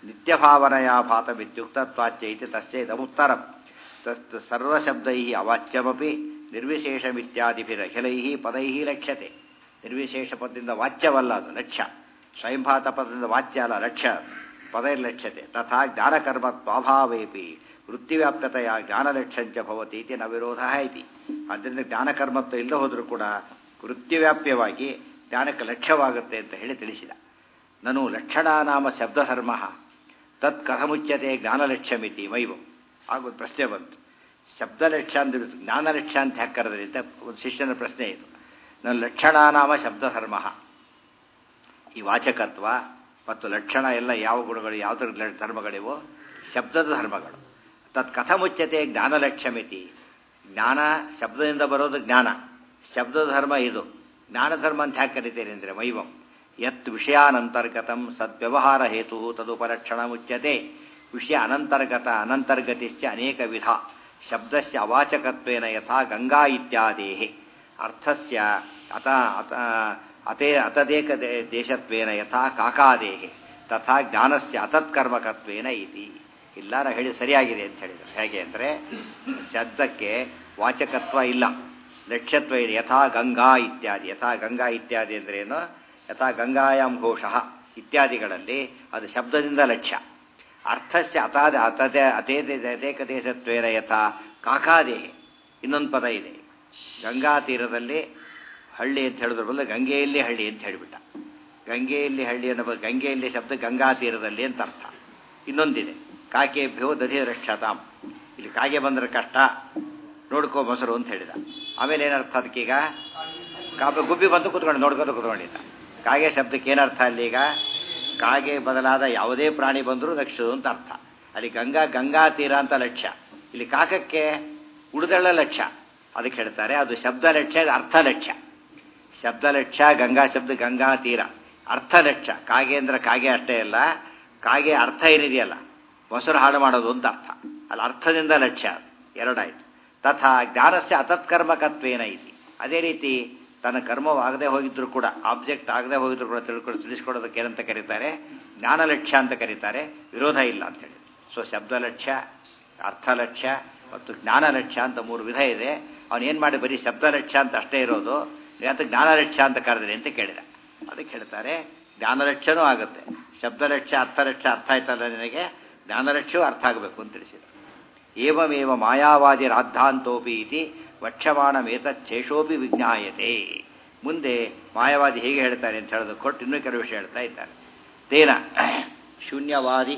ನಿತ್ಯಭಾವನೆಯ ಭಾತಮಿತ್ಯುಕ್ತತ್ವಾಚ್ಯೈತಿ ತಸ್ಯೈದಮುತ್ತರಂ ತತ್ ಸರ್ವಶಬ್ದೈ ಅವಾಚ್ಯಮಪಿ ನಿರ್ವಿಶೇಷಮಿತ್ಯಾದಿಭಿರಖಿಲೈ ಪದೈ ಲಕ್ಷ್ಯತೆ ನಿರ್ವಿಶೇಷ ಪದದಿಂದ ವಾಚ್ಯವಲ್ಲ ಅದು ಲಕ್ಷ್ಯ ಸ್ವಯಂಭಾತ ಪದದಿಂದ ವಾಚ್ಯ ಅಲ್ಲ ಲಕ್ಷ್ಯ ಪದೈರ್ಲಕ್ಷ್ಯತೆ ತಥಾ ಜ್ಞಾನಕರ್ಮತ್ವಾಭಾವೇಪಿ ವೃತ್ತಿವ್ಯಾಪ್ತತೆಯ ಜ್ಞಾನಲಕ್ಷ್ಯಂಚ ಭವತಿ ಇತಿ ನ ವಿರೋಧ ಇತಿ ಆದ್ದರಿಂದ ಜ್ಞಾನಕರ್ಮತ್ವ ಇಲ್ಲ ಹೋದರೂ ಕೂಡ ವೃತ್ತಿವ್ಯಾಪ್ಯವಾಗಿ ಜ್ಞಾನಕ್ಕೆ ಲಕ್ಷ್ಯವಾಗುತ್ತೆ ಅಂತ ಹೇಳಿ ತಿಳಿಸಿದ ನನು ಲಕ್ಷಣಾನಾಮ ಶಬ್ದಧರ್ಮ ತತ್ ಕಥಮುಚ್ಯತೆ ಜ್ಞಾನಲಕ್ಷ್ಯಮಿತಿ ಮೈವು ಆಗ ಪ್ರಶ್ನೆ ಬಂತು ಶಬ್ದಲಕ್ಷ್ಯ ಅಂತ ಜ್ಞಾನಲಕ್ಷ್ಯ ಅಂತ ಯಾಕೆ ಕರೆದ್ರಿ ಅಂತ ಒಂದು ಶಿಷ್ಯನ ಪ್ರಶ್ನೆ ಇದು ನನ್ನ ಲಕ್ಷಣಾನಾಮ ಶಬ್ದಧರ್ಮ ಈ ವಾಚಕತ್ವ ಮತ್ತು ಲಕ್ಷಣ ಎಲ್ಲ ಯಾವ ಗುಣಗಳು ಯಾವುದರ ಧರ್ಮಗಳಿವೋ ಶಬ್ದದ ಧರ್ಮಗಳು ತತ್ ಕಥಮುಚ್ಯತೆ ಜ್ಞಾನಲಕ್ಷ್ಯಮಿತಿ ಜ್ಞಾನ ಶಬ್ದದಿಂದ ಬರೋದು ಜ್ಞಾನ ಶಬ್ದದ ಧರ್ಮ ಇದು ಜ್ಞಾನಧರ್ಮ ಅಂತ ಯಾಕೆ ಕರಿತೀರಿ ಅಂದರೆ ಮೈವಂ ಯತ್ ವಿಷಯಾನಂತರ್ಗತಂ ಸದ್ವ್ಯವಹಾರ ಹೇತು ತದುಪಲಕ್ಷಣ ಮುಚ್ಯತೆ ವಿಷಯ ಅನಂತರ್ಗತ ಅನಂತರ್ಗತಿಶ್ಚ ಅನೇಕ ವಿಧ ಶಬ್ದಸ್ಯ ಅವಾಚಕತ್ವೇನ ಯಥಾ ಗಂಗಾ ಇತ್ಯಾದೇಹಿ ಅರ್ಥಸ್ಯ ಅತ ಅತ ಅತೇ ಅತದೇಕ ದೇಶತ್ವೇನ ಯಥಾ ಕಾಕಾದೇಹಿ ತಥಾ ಜ್ಞಾನಸ್ಯ ಅತತ್ಕರ್ಮಕತ್ವೇನ ಇತಿ ಇಲ್ಲ ನಾವು ಹೇಳಿ ಸರಿಯಾಗಿದೆ ಅಂತ ಹೇಳಿದರು ಹೇಗೆ ಅಂದರೆ ಶಬ್ದಕ್ಕೆ ವಾಚಕತ್ವ ಇಲ್ಲ ಲಕ್ಷ್ಯತ್ವ ಇದೆ ಯಥಾ ಗಂಗಾ ಇತ್ಯಾದಿ ಯಥಾ ಗಂಗಾ ಇತ್ಯಾದಿ ಅಂದ್ರೇನು ಯಥಾ ಗಂಗಾಯಾಮ್ ಘೋಷ ಇತ್ಯಾದಿಗಳಲ್ಲಿ ಅದು ಶಬ್ದದಿಂದ ಲಕ್ಷ್ಯ ಅರ್ಥಸ್ಯ ಅತಾದ ಅತದೆ ಅತೇ ಅನೇಕ ದೇಶತ್ವೇನ ಯಥಾ ಕಾಕಾದೇಹಿ ಇನ್ನೊಂದು ಪದ ಇದೆ ಗಂಗಾ ತೀರದಲ್ಲಿ ಹಳ್ಳಿ ಅಂತ ಹೇಳಿದ್ರ ಬದಲು ಗಂಗೆಯಲ್ಲಿ ಹಳ್ಳಿ ಅಂತ ಹೇಳಿಬಿಟ್ಟ ಗಂಗೆಯಲ್ಲಿ ಹಳ್ಳಿ ಅನ್ನೋ ಗಂಗೆಯಲ್ಲಿ ಶಬ್ದ ಗಂಗಾ ತೀರದಲ್ಲಿ ಅಂತ ಅರ್ಥ ಇನ್ನೊಂದಿದೆ ಕಾಕೆಭ್ಯೋ ದಧಿ ರಕ್ಷತಾಂ ಇಲ್ಲಿ ಕಾಗೆ ಬಂದ್ರೆ ಕಷ್ಟ ನೋಡ್ಕೋ ಮೊಸರು ಅಂತ ಹೇಳಿದ ಆಮೇಲೆ ಏನರ್ಥ ಅದಕ್ಕೀಗ ಕಾಬೆ ಗುಬ್ಬಿ ಬಂದು ಕುತ್ಕೊಂಡು ನೋಡ್ಕೊಂಡು ಕುತ್ಕೊಂಡಿದ್ದ ಕಾಗೆ ಶಬ್ದಕ್ಕೆ ಏನರ್ಥ ಅಲ್ಲಿ ಈಗ ಕಾಗೆ ಬದಲಾದ ಯಾವುದೇ ಪ್ರಾಣಿ ಬಂದರೂ ಲಕ್ಷ್ಯ ಅಂತ ಅರ್ಥ ಅಲ್ಲಿ ಗಂಗಾ ಗಂಗಾ ತೀರ ಅಂತ ಲಕ್ಷ್ಯ ಇಲ್ಲಿ ಕಾಕಕ್ಕೆ ಉಳಿದಳ ಲಕ್ಷ್ಯ ಅದಕ್ಕೆ ಹೇಳ್ತಾರೆ ಅದು ಶಬ್ದ ಲಕ್ಷ್ಯ ಅರ್ಥ ಲಕ್ಷ್ಯ ಶಬ್ದ ಲಕ್ಷ್ಯ ಗಂಗಾ ಶಬ್ದ ಗಂಗಾ ತೀರ ಅರ್ಥ ಲಕ್ಷ್ಯ ಕಾಗೆ ಅಂದ್ರೆ ಕಾಗೆ ಅಷ್ಟೇ ಅಲ್ಲ ಕಾಗೆ ಅರ್ಥ ಏನಿದೆಯಲ್ಲ ಮೊಸರು ಹಾಳು ಮಾಡೋದು ಅಂತ ಅರ್ಥ ಅಲ್ಲಿ ಅರ್ಥದಿಂದ ಲಕ್ಷ್ಯ ಎರಡಾಯ್ತು ತಥಾ ಜ್ಞಾನಸ್ಯ ಅತತ್ಕರ್ಮಕತ್ವೇನ ಇತಿ ಅದೇ ರೀತಿ ತನ್ನ ಕರ್ಮವಾಗದೆ ಹೋಗಿದ್ರು ಕೂಡ ಆಬ್ಜೆಕ್ಟ್ ಆಗದೆ ಹೋಗಿದ್ರು ಕೂಡ ತಿಳ್ಕೊಂಡು ತಿಳಿಸ್ಕೊಡೋದಕ್ಕೆ ಏನಂತ ಕರೀತಾರೆ ಜ್ಞಾನ ಲಕ್ಷ್ಯ ಅಂತ ಕರೀತಾರೆ ವಿರೋಧ ಇಲ್ಲ ಅಂತ ಹೇಳಿ ಸೊ ಶಬ್ದ ಲಕ್ಷ್ಯ ಅರ್ಥ ಲಕ್ಷ್ಯ ಮತ್ತು ಜ್ಞಾನ ಲಕ್ಷ್ಯ ಅಂತ ಮೂರು ವಿಧ ಇದೆ ಅವನೇನು ಮಾಡಿ ಬರೀ ಶಬ್ದ ಲಕ್ಷ್ಯ ಅಂತ ಅಷ್ಟೇ ಇರೋದು ಅಥವಾ ಜ್ಞಾನ ಲಕ್ಷ್ಯ ಅಂತ ಕರೆದ್ರಿ ಅಂತ ಕೇಳಿದ ಅದಕ್ಕೆ ಹೇಳ್ತಾರೆ ಜ್ಞಾನ ಲಕ್ಷ್ಯನೂ ಆಗುತ್ತೆ ಶಬ್ದ ಲಕ್ಷ್ಯ ಅರ್ಥ ಲಕ್ಷ್ಯ ಅರ್ಥ ಆಯ್ತಲ್ಲ ನಿನಗೆ ಜ್ಞಾನ ಲಕ್ಷ್ಯವೂ ಅರ್ಥ ಆಗಬೇಕು ಅಂತ ತಿಳಿಸಿದ ಏವಮೇವ ಮಾಯಾವಾದಿ ರಾದ್ಧಾಂತೋಪಿ ಇತಿ ವಕ್ಷಮಾಣಮೇತಚ್ಛೇಷೋಪಿ ವಿಜ್ಞಾಯತೆ ಮುಂದೆ ಮಾಯಾವಾದಿ ಹೇಗೆ ಹೇಳ್ತಾರೆ ಅಂತ ಹೇಳೋದು ಕೊಟ್ಟು ಇನ್ನೂ ಕೆಲವು ವಿಷಯ ಹೇಳ್ತಾ ಇದ್ದಾರೆ ತೇನ ಶೂನ್ಯವಾದಿ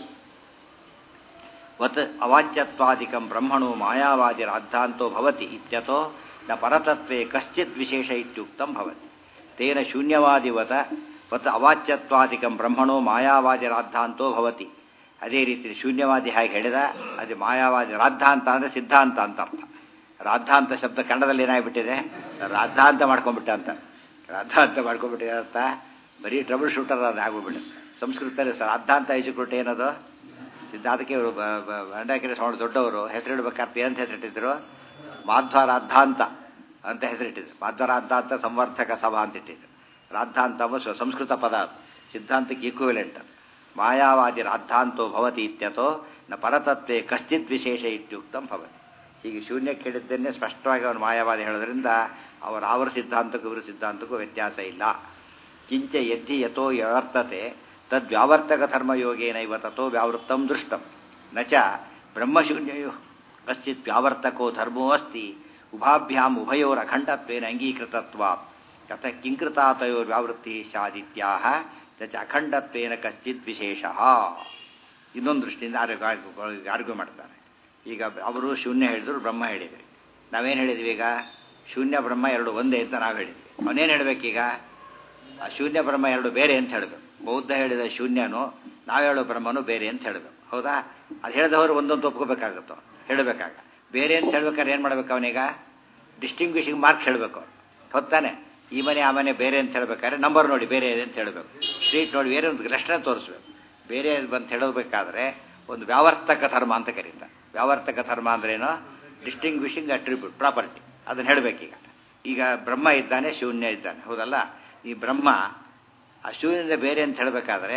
ವತ್ ಅವಾಚ್ಯತ್ವಾದಿಕಂ ಬ್ರಹ್ಮಣೋ ಮಾಯಾವಾದಿ ರಾದ್ಧಾಂತೋ ಭವತಿ ಇತ್ಯತೋ ನ ಪರತತ್ವೇ ಕಶ್ಚಿತ್ ವಿಶೇಷ ಇತ್ಯುಕ್ತಂ ಭವತಿ ತೇನ ಶೂನ್ಯವಾದಿವತ ವತ್ ಅವಾಚ್ಯತ್ವಾದಿಕಂ ಬ್ರಹ್ಮಣೋ ಮಾಯಾವಾದಿ ರಾದ್ಧಾಂತೋ ಭವತಿ ಅದೇ ರೀತಿ ಶೂನ್ಯವಾದಿ ಹಾಗೆ ಹೇಳಿದ ಅದು ಮಾಯಾವಾದಿ ರಾದ್ಧಾಂತ ಅಂದರೆ ಸಿದ್ಧಾಂತ ಅಂತ ಅರ್ಥ ರಾದ್ಧಾಂತ ಶಬ್ದ ಕನ್ನಡದಲ್ಲಿ ಏನಾಗ್ಬಿಟ್ಟಿದೆ ರಾದ್ಧಾಂತ ಮಾಡ್ಕೊಂಡ್ಬಿಟ್ಟ ಅಂತ ರಾದ್ಧಾಂತ ಮಾಡ್ಕೊಂಡ್ಬಿಟ್ಟಿದೆ ಅಂತ ಬರೀ ಟ್ರಬಲ್ ಶೂಟರ್ ಅದು ಆಗೋಗ್ಬಿಟ್ಟು ಸಂಸ್ಕೃತದಲ್ಲಿ ರಾದ್ಧಾಂತ ಎಜುಕೊಟ್ಟು ಏನದು ಸಿದ್ಧಾಂತಕ್ಕೆ ಇವರು ಬಂಡಾಕೆರೆ ಸೌಂಡ್ ದೊಡ್ಡವರು ಹೆಸರಿಡ್ಬೇಕಾದ್ರೆ ಏನಂತ ಹೆಸರಿಟ್ಟಿದ್ರು ಮಾಧ್ವ ರಾದ್ಧಾಂತ ಅಂತ ಹೆಸರಿಟ್ಟಿದ್ರು ಮಾಧ್ವ ರಾದ್ಧಾಂತ ಸಂವರ್ಧಕ ಸಭಾ ಅಂತ ಇಟ್ಟಿದ್ರು ರಾದ್ಧಾಂತ ಸಂಸ್ಕೃತ ಪದ ಅದು ಸಿದ್ಧಾಂತಕ್ಕೆ ಈಕ್ವಿಲೆಂಟ್ ಮಾಯಾವಾದಿ ರಾದ್ಧಾಂತೋ ಭವತಿ ಇತ್ಯತೋ ನ ಪರತತ್ವೇ ಕಶ್ಚಿತ್ ವಿಶೇಷ ಇತ್ಯುಕ್ತಂ ಭವತಿ ಹೀಗೆ ಶೂನ್ಯ ಕೇಳಿದ್ದನ್ನೇ ಸ್ಪಷ್ಟವಾಗಿ ಅವನು ಮಾಯಾವಾದಿ ಹೇಳೋದ್ರಿಂದ ಅವರ ಅವರ ಸಿದ್ಧಾಂತಕ್ಕೂ ಇವರು ಸಿದ್ಧಾಂತಕ್ಕೂ ವ್ಯತ್ಯಾಸ ಇಲ್ಲ ಕಿಂಚ ಯದ್ದಿ ಯಥೋ ವ್ಯವರ್ತತೆ ತದ್ವ್ಯಾವರ್ತಕ ಧರ್ಮಯೋಗೇನೈವ ತಥೋ ವ್ಯಾವೃತ್ತಂ ದೃಷ್ಟಂ ನ ಚ ಬ್ರಹ್ಮಶೂನ್ಯಯೋ ಕಶ್ಚಿತ್ ವ್ಯಾವರ್ತಕೋ ಧರ್ಮೋ ಅಸ್ತಿ ಉಭಾಭ್ಯಾಂ ಉಭಯೋರಖಂಡತ್ವೇನ ಅಂಗೀಕೃತತ್ವ ತಥ ಕಿಂಕೃತಾತಯೋರ್ವ್ಯಾವೃತ್ತಿ ಸ್ಯಾದಿತ್ಯಾಹ ಚ ಅಖಂಡತ್ವೇನ ಕಶ್ಚಿತ್ ವಿಶೇಷ ಇನ್ನೊಂದು ದೃಷ್ಟಿಯಿಂದ ಆರ್ಗ್ಯೂ ಮಾಡ್ತಾರೆ ಈಗ ಅವರು ಶೂನ್ಯ ಹೇಳಿದ್ರು ಬ್ರಹ್ಮ ಹೇಳಿದ್ರಿ ನಾವೇನು ಹೇಳಿದ್ವಿ ಈಗ ಶೂನ್ಯ ಬ್ರಹ್ಮ ಎರಡು ಒಂದೇ ಅಂತ ನಾವು ಹೇಳಿದ್ವಿ ಅವನೇನು ಹೇಳಬೇಕೀಗ ಆ ಶೂನ್ಯ ಬ್ರಹ್ಮ ಎರಡು ಬೇರೆ ಅಂತ ಹೇಳಬೇಕು ಬೌದ್ಧ ಹೇಳಿದ ಶೂನ್ಯನು ನಾವು ಹೇಳೋ ಬ್ರಹ್ಮನು ಬೇರೆ ಅಂತ ಹೇಳಬೇಕು ಹೌದಾ ಅದು ಹೇಳಿದವರು ಒಂದೊಂದು ಒಪ್ಕೋಬೇಕಾಗುತ್ತೋ ಹೇಳಬೇಕಾಗ ಬೇರೆ ಅಂತ ಹೇಳ್ಬೇಕಾದ್ರೆ ಏನು ಮಾಡ್ಬೇಕು ಅವನೀಗ ಡಿಸ್ಟಿಂಗ್ವಿಷಿಂಗ್ ಮಾರ್ಕ್ ಹೇಳಬೇಕು ಹೊತ್ತಾನೆ ಈ ಮನೆ ಆ ಮನೆ ಬೇರೆ ಅಂತ ಹೇಳ್ಬೇಕಾದ್ರೆ ನಂಬರ್ ನೋಡಿ ಬೇರೆ ಇದೆ ಅಂತ ಹೇಳಬೇಕು ಸ್ಟ್ರೀಟ್ ನೋಡಿ ಬೇರೆ ಒಂದು ಲಕ್ಷಣ ತೋರಿಸ್ಬೇಕು ಬೇರೆ ಅಂತ ಹೇಳಬೇಕಾದ್ರೆ ಒಂದು ವ್ಯಾವರ್ತಕ ಧರ್ಮ ಅಂತ ಕರೀತಾರೆ ವ್ಯಾವರ್ತಕ ಧರ್ಮ ಅಂದ್ರೇನು ಡಿಸ್ಟಿಂಗ್ವಿಷಿಂಗ್ ಅಟ್ರಿಬ್ಯೂಟ್ ಪ್ರಾಪರ್ಟಿ ಅದನ್ನು ಹೇಳಬೇಕೀಗ ಈಗ ಬ್ರಹ್ಮ ಇದ್ದಾನೆ ಶೂನ್ಯ ಇದ್ದಾನೆ ಹೌದಲ್ಲ ಈ ಬ್ರಹ್ಮ ಆ ಶೂನ್ಯದಿಂದ ಬೇರೆ ಅಂತ ಹೇಳಬೇಕಾದ್ರೆ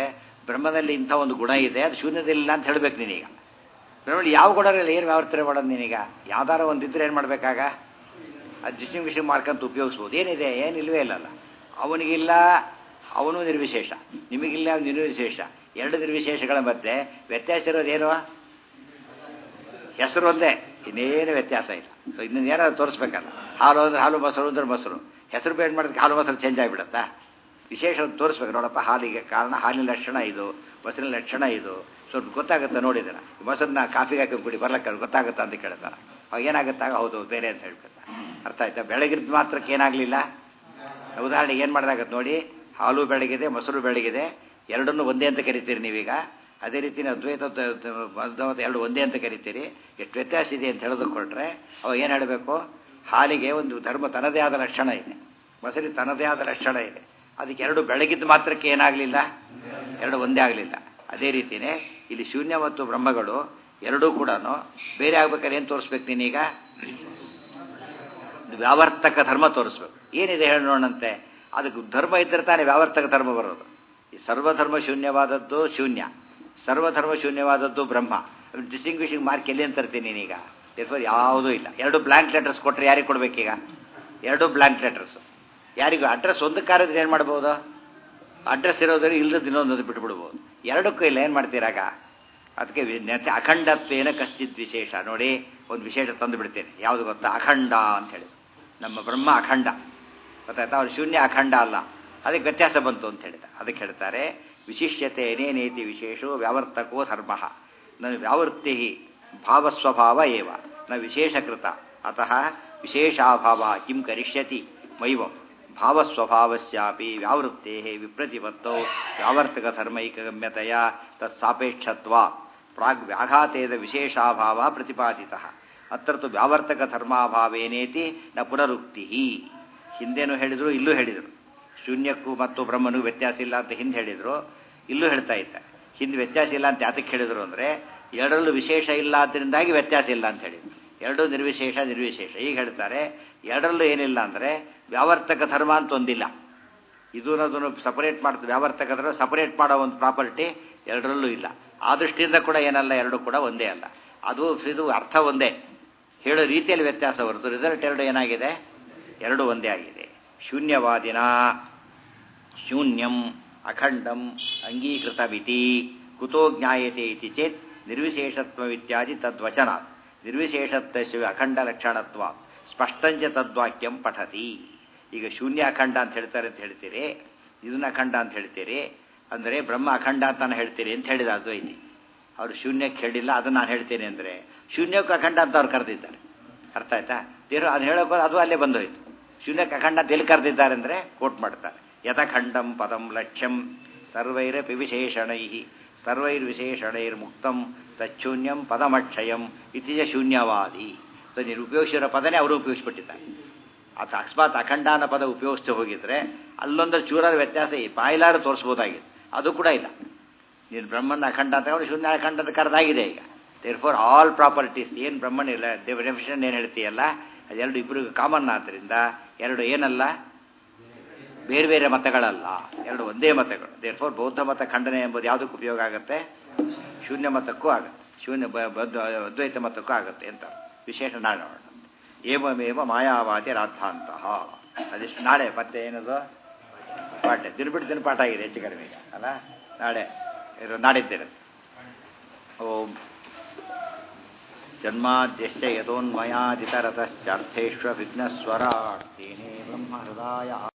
ಬ್ರಹ್ಮದಲ್ಲಿ ಇಂಥ ಒಂದು ಗುಣ ಇದೆ ಅದು ಶೂನ್ಯದಲ್ಲಿಲ್ಲ ಅಂತ ಹೇಳ್ಬೇಕು ನೀನೀಗ ಬ್ರಹ್ಮದಲ್ಲಿ ಯಾವ ಗುಣಗಳಿಲ್ಲ ಏನು ವ್ಯಾವರ್ತನೆ ಮಾಡೋದು ನೀನೀಗ ಯಾವ್ದಾರ ಒಂದಿದ್ರೆ ಏನು ಮಾಡಬೇಕಾಗ ಅದು ಡಿಸ್ಟಿಂಗ್ವಿಷನ್ ಮಾರ್ಕ್ ಅಂತ ಉಪಯೋಗಿಸ್ಬೋದು ಏನಿದೆ ಏನಿಲ್ವೇ ಇಲ್ಲಲ್ಲ ಅವನಿಗಿಲ್ಲ ಅವನು ನಿರ್ವಿಶೇಷ ನಿಮಗಿಲ್ಲ ನಿರ್ವಿಶೇಷ ಎರಡು ನಿರ್ವಿಶೇಷಗಳ ಮಧ್ಯೆ ವ್ಯತ್ಯಾಸ ಇರೋದೇನು ಹೆಸರು ಒಂದೇ ಇನ್ನೇನು ವ್ಯತ್ಯಾಸ ಇಲ್ಲ ಸೊ ಇನ್ನೊಂದು ಏನಾದ್ರು ತೋರಿಸ್ಬೇಕಲ್ಲ ಹಾಲು ಅಂದ್ರೆ ಹಾಲು ಮೊಸರು ಅಂದ್ರೆ ಮೊಸರು ಹೆಸರು ಬೇಡ ಮಾಡೋದಕ್ಕೆ ಹಾಲು ಮೊಸರು ಚೇಂಜ್ ಆಗಿಬಿಡುತ್ತಾ ವಿಶೇಷ ತೋರಿಸ್ಬೇಕು ನೋಡಪ್ಪ ಹಾಲಿಗೆ ಕಾರಣ ಹಾಲಿನ ಲಕ್ಷಣ ಇದು ಮೊಸರಿನ ಲಕ್ಷಣ ಇದು ಸ್ವಲ್ಪ ಗೊತ್ತಾಗುತ್ತೆ ನೋಡಿದ್ರೆ ಮೊಸರನ್ನ ಕಾಫಿಗೆ ಹಾಕಿ ಕುಡಿ ಬರ್ಲಕ್ಕ ಗೊತ್ತಾಗುತ್ತಾ ಅಂತ ಕೇಳ್ತಾರೆ ಅವಾಗ ಏನಾಗುತ್ತಾಗ ಹೌದು ಬೇರೆ ಅಂತ ಹೇಳ್ತಾರೆ ಅರ್ಥ ಆಯ್ತಾ ಬೆಳಗಿದ್ದು ಮಾತ್ರಕ್ಕೆ ಏನಾಗಲಿಲ್ಲ ಉದಾಹರಣೆಗೆ ಏನು ಮಾಡಿದಾಗತ್ತೆ ನೋಡಿ ಹಾಲು ಬೆಳಗಿದೆ ಮೊಸರು ಬೆಳಗಿದೆ ಎರಡನ್ನೂ ಒಂದೇ ಅಂತ ಕರಿತೀರಿ ನೀವೀಗ ಅದೇ ರೀತಿ ಅದ್ವೈತ ಅದ್ವೈತ ಎರಡು ಒಂದೇ ಅಂತ ಕರಿತೀರಿ ಎಷ್ಟು ವ್ಯತ್ಯಾಸ ಇದೆ ಅಂತ ಹೇಳೋದಕ್ಕೆ ಕೊಟ್ಟರೆ ಅವಾಗ ಏನು ಹೇಳಬೇಕು ಹಾಲಿಗೆ ಒಂದು ಧರ್ಮ ತನ್ನದೇ ಆದ ಲಕ್ಷಣ ಇದೆ ಮೊಸರಿ ತನ್ನದೇ ಆದ ಲಕ್ಷಣ ಇದೆ ಅದಕ್ಕೆ ಎರಡು ಬೆಳಗಿದ್ದು ಮಾತ್ರಕ್ಕೆ ಏನಾಗಲಿಲ್ಲ ಎರಡು ಒಂದೇ ಆಗಲಿಲ್ಲ ಅದೇ ರೀತಿಯೇ ಇಲ್ಲಿ ಶೂನ್ಯ ಮತ್ತು ಬ್ರಹ್ಮಗಳು ಎರಡೂ ಕೂಡ ಬೇರೆ ಆಗ್ಬೇಕಾದ್ರೆ ಏನು ತೋರಿಸ್ಬೇಕು ನೀನೀಗ ವ್ಯಾವರ್ತಕ ಧರ್ಮ ತೋರಿಸ್ಬೇಕು ಏನಿದೆ ಹೇಳೋಣಂತೆ ಅದಕ್ಕೆ ಧರ್ಮ ಇದ್ದರೆ ತಾನೇ ವ್ಯಾವರ್ತಕ ಧರ್ಮ ಬರೋದು ಈ ಸರ್ವಧರ್ಮ ಶೂನ್ಯವಾದದ್ದು ಶೂನ್ಯ ಸರ್ವಧರ್ಮ ಶೂನ್ಯವಾದದ್ದು ಬ್ರಹ್ಮ ಡಿಸ್ಟಿಂಗ್ವಿಷಿಂಗ್ ಮಾರ್ಕ್ ಎಲ್ಲಿ ಅಂತ ತರ್ತೀನಿ ನೀನೀಗ ಎಫರ್ ಯಾವುದೂ ಇಲ್ಲ ಎರಡು ಬ್ಲ್ಯಾಂಕ್ ಲೆಟರ್ಸ್ ಕೊಟ್ಟರೆ ಯಾರಿಗೆ ಕೊಡಬೇಕೀಗ ಎರಡು ಬ್ಲ್ಯಾಂಕ್ ಲೆಟರ್ಸ್ ಯಾರಿಗೂ ಅಡ್ರೆಸ್ ಒಂದು ಕಾರಿದ್ರೆ ಏನು ಮಾಡ್ಬೋದು ಅಡ್ರೆಸ್ ಇರೋದ್ರೆ ಇಲ್ಲದ ಇನ್ನೊಂದು ಬಿಟ್ಬಿಡ್ಬೋದು ಎರಡಕ್ಕೂ ಇಲ್ಲ ಏನು ಮಾಡ್ತೀರಾಗ ಅದಕ್ಕೆ ನೆತೆ ಅಖಂಡತ್ವೇನ ಕಶ್ಚಿತ್ ವಿಶೇಷ ನೋಡಿ ಒಂದು ವಿಶೇಷ ತಂದು ಬಿಡ್ತೇನೆ ಯಾವುದು ಗೊತ್ತಾ ಅಖಂಡ ಅಂತ ಹೇಳಿ ನಮ್ಮ ಬ್ರಹ್ಮ ಅಖಂಡ ಗೊತ್ತಾಯ್ತಾ ಅವ್ರು ಶೂನ್ಯ ಅಖಂಡ ಅಲ್ಲ ಅದಕ್ಕೆ ವ್ಯತ್ಯಾಸ ಬಂತು ಅಂತ ಹೇಳಿದ ಅದಕ್ಕೆ ಹೇಳ್ತಾರೆ ವಿಶಿಷ್ಯತೆ ಏನೇನೇತಿ ವಿಶೇಷೋ ವ್ಯಾವರ್ತಕೋ ಧರ್ಮ ನ ವ್ಯಾವೃತ್ತಿ ಭಾವಸ್ವಭಾವ ಏವ ನ ವಿಶೇಷಕೃತ ಅತಃ ವಿಶೇಷಾಭಾವ ಕಿಂ ಕರಿಷ್ಯತಿ ಮೈವಂ ಭಾವಸ್ವಭಾವಸ್ಯಾಪಿ ವ್ಯಾವೃತ್ತೇ ವಿಪ್ರತಿಪತ್ತೌ ವ್ಯಾವರ್ತಕ ಧರ್ಮೈಕಗಮ್ಯತೆಯ ತತ್ಸಾಪೇಕ್ಷತ್ವ ಪ್ರಾಗ್ ವ್ಯಾಘಾತೇದ ವಿಶೇಷಾಭಾವ ಪ್ರತಿಪಾದಿತ ಅತ್ರ ತು ವ್ಯಾವರ್ತಕ ಧರ್ಮಾಭಾವೇನೇತಿ ನ ಪುನರುಕ್ತಿ ಹಿಂದೇನು ಹೇಳಿದ್ರು ಇಲ್ಲೂ ಹೇಳಿದರು ಶೂನ್ಯಕ್ಕೂ ಮತ್ತು ಬ್ರಹ್ಮನಿಗೂ ವ್ಯತ್ಯಾಸ ಇಲ್ಲ ಅಂತ ಹಿಂದೆ ಹೇಳಿದರು ಇಲ್ಲೂ ಹೇಳ್ತಾ ಇದ್ದಾರೆ ಹಿಂದೆ ವ್ಯತ್ಯಾಸ ಇಲ್ಲ ಅಂತ ಯಾತಕ್ಕೆ ಹೇಳಿದರು ಅಂದರೆ ಎರಡರಲ್ಲೂ ವಿಶೇಷ ಇಲ್ಲ ಅದರಿಂದಾಗಿ ವ್ಯತ್ಯಾಸ ಇಲ್ಲ ಅಂತ ಹೇಳಿದ್ರು ಎರಡು ನಿರ್ವಿಶೇಷ ನಿರ್ವಿಶೇಷ ಈಗ ಹೇಳ್ತಾರೆ ಎರಡರಲ್ಲೂ ಏನಿಲ್ಲ ಅಂದರೆ ವ್ಯಾವರ್ತಕ ಧರ್ಮ ಅಂತ ಒಂದಿಲ್ಲ ಇದು ಅದನ್ನು ಸಪರೇಟ್ ಮಾಡ್ತಾರೆ ವ್ಯಾವರ್ತಕ ಧರ್ಮ ಸಪರೇಟ್ ಮಾಡೋ ಒಂದು ಪ್ರಾಪರ್ಟಿ ಎರಡರಲ್ಲೂ ಇಲ್ಲ ಆ ದೃಷ್ಟಿಯಿಂದ ಕೂಡ ಏನಲ್ಲ ಎರಡು ಕೂಡ ಒಂದೇ ಅಲ್ಲ ಅದು ಇದು ಅರ್ಥ ಒಂದೇ ಹೇಳೋ ರೀತಿಯಲ್ಲಿ ವ್ಯತ್ಯಾಸ ಹೊರತು ರಿಸಲ್ಟ್ ಎರಡು ಏನಾಗಿದೆ ಎರಡು ಒಂದೇ ಆಗಿದೆ ಶೂನ್ಯವಾದಿನ ಶೂನ್ಯಂ ಅಖಂಡಂ ಅಂಗೀಕೃತಮಿತಿ ಕುತೋ ಜ್ಞಾಯತೆ ಇತಿ ಚೇತ್ ನಿರ್ವಿಶೇಷತ್ವವಿತ್ಯಾದಿ ತದ್ವಚನಾತ್ ನಿರ್ವಿಶೇಷತ್ವ ಅಖಂಡ ಲಕ್ಷಣತ್ವ ಸ್ಪಷ್ಟಂಚ ತದ್ವಾಕ್ಯಂ ಪಠತಿ ಈಗ ಶೂನ್ಯ ಅಖಂಡ ಅಂತ ಹೇಳ್ತಾರೆ ಅಂತ ಹೇಳ್ತೀರಿ ಇದನ್ನ ಅಖಂಡ ಅಂತ ಹೇಳ್ತೀರಿ ಅಂದರೆ ಬ್ರಹ್ಮ ಅಖಂಡ ಅಂತ ನಾನು ಹೇಳ್ತೀರಿ ಅಂತ ಹೇಳಿದ ಅದ್ವೈತಿ ಅವರು ಶೂನ್ಯಕ್ಕೆ ಹೇಳಿಲ್ಲ ಅದನ್ನು ನಾನು ಹೇಳ್ತೇನೆ ಅಂದರೆ ಶೂನ್ಯಕ್ಕೆ ಅಖಂಡ ಅಂತ ಅವ್ರು ಕರೆದಿದ್ದಾರೆ ಅರ್ಥ ಆಯ್ತಾ ದೇವರು ಅದು ಹೇಳೋಕೆ ಅದು ಅಲ್ಲೇ ಬಂದೋಯ್ತು ಶೂನ್ಯಕ್ಕೆ ಅಖಂಡ ಅಂತ ಎಲ್ಲಿ ಕರೆದಿದ್ದಾರೆ ಅಂದರೆ ಕೋಟ್ ಮಾಡ್ತಾರೆ ಯಥಖಂಡಂ ಪದಂ ಲಕ್ಷ್ಯಂ ಸರ್ವೈರಪಿ ವಿಶೇಷಣೈ ಸರ್ವೈರ್ವಿಶೇಷಣೈರ್ಮುಕ್ತಂ ತಚ್ಛೂನ್ಯಂ ಪದಮಕ್ಷಯಂ ಇತ್ತೀಚ ಶೂನ್ಯವಾದಿ ಸೊ ನೀನು ಉಪಯೋಗಿಸಿರೋ ಪದನೇ ಅವರು ಉಪಯೋಗಿಸ್ಬಿಟ್ಟಿದ್ದಾರೆ ಅದು ಅಕಸ್ಮಾತ್ ಅಖಂಡ ಅನ್ನೋ ಪದ ಉಪಯೋಗಿಸ್ತು ಹೋಗಿದ್ರೆ ಅಲ್ಲೊಂದು ಚೂರಾದ ವ್ಯತ್ಯಾಸ ಬಾಯಿಲಾರು ತೋರಿಸ್ಬೋದಾಗಿತ್ತು ಅದು ಕೂಡ ಇಲ್ಲ ನೀನು ಬ್ರಹ್ಮನ ಅಖಂಡ ಅಂತ ಅವರು ಶೂನ್ಯ ಅಖಂಡ ಅಂತ ಕರೆದಾಗಿದೆ ಈಗ ದೇರ್ ಫಾರ್ ಆಲ್ ಪ್ರಾಪರ್ಟೀಸ್ ಏನು ಬ್ರಹ್ಮನ್ ಇಲ್ಲ ಡೆಫಿನೇಷನ್ ಏನು ಹೇಳ್ತೀಯಲ್ಲ ಅದೆರಡು ಇಬ್ಬರಿಗೂ ಕಾಮನ್ ಆದ್ದರಿಂದ ಎರಡು ಏನಲ್ಲ ಬೇರೆ ಬೇರೆ ಮತಗಳಲ್ಲ ಎರಡು ಒಂದೇ ಮತಗಳು ದೇರ್ ಫೋರ್ ಬೌದ್ಧ ಮತ ಖಂಡನೆ ಎಂಬುದು ಯಾವುದಕ್ಕೆ ಉಪಯೋಗ ಆಗುತ್ತೆ ಶೂನ್ಯ ಮತಕ್ಕೂ ಆಗುತ್ತೆ ಶೂನ್ಯ ಅದ್ವೈತ ಮತಕ್ಕೂ ಆಗುತ್ತೆ ಅಂತ ವಿಶೇಷ ನಾಳೆ ನೋಡೋಣ ಏವಮೇವ ಮಾಯಾವಾದಿ ರಾಧಾಂತಹ ಅದಿಷ್ಟು ನಾಳೆ ಮತ್ತೆ ಏನದು ಪಾಠ ದಿನಬಿಟ್ಟು ದಿನ ಪಾಠ ಆಗಿದೆ ಹೆಚ್ಚು ಕಡಿಮೆ ಈಗ ಅಲ್ಲ ನಾಳೆ ನಾಡಿದ್ದಿರುತ್ತೆ ಓಂ ಜನ್ಮಾದ್ಯಶ್ಚ ಯತೋನ್ಮಯಾದಿತರತಶ್ಚಾರ್ಥೇಶ್ವ ವಿಘ್ನಸ್ವರಾಟ್ ತೇನೇ ಬ್ರಹ್ಮ ಹೃದಯ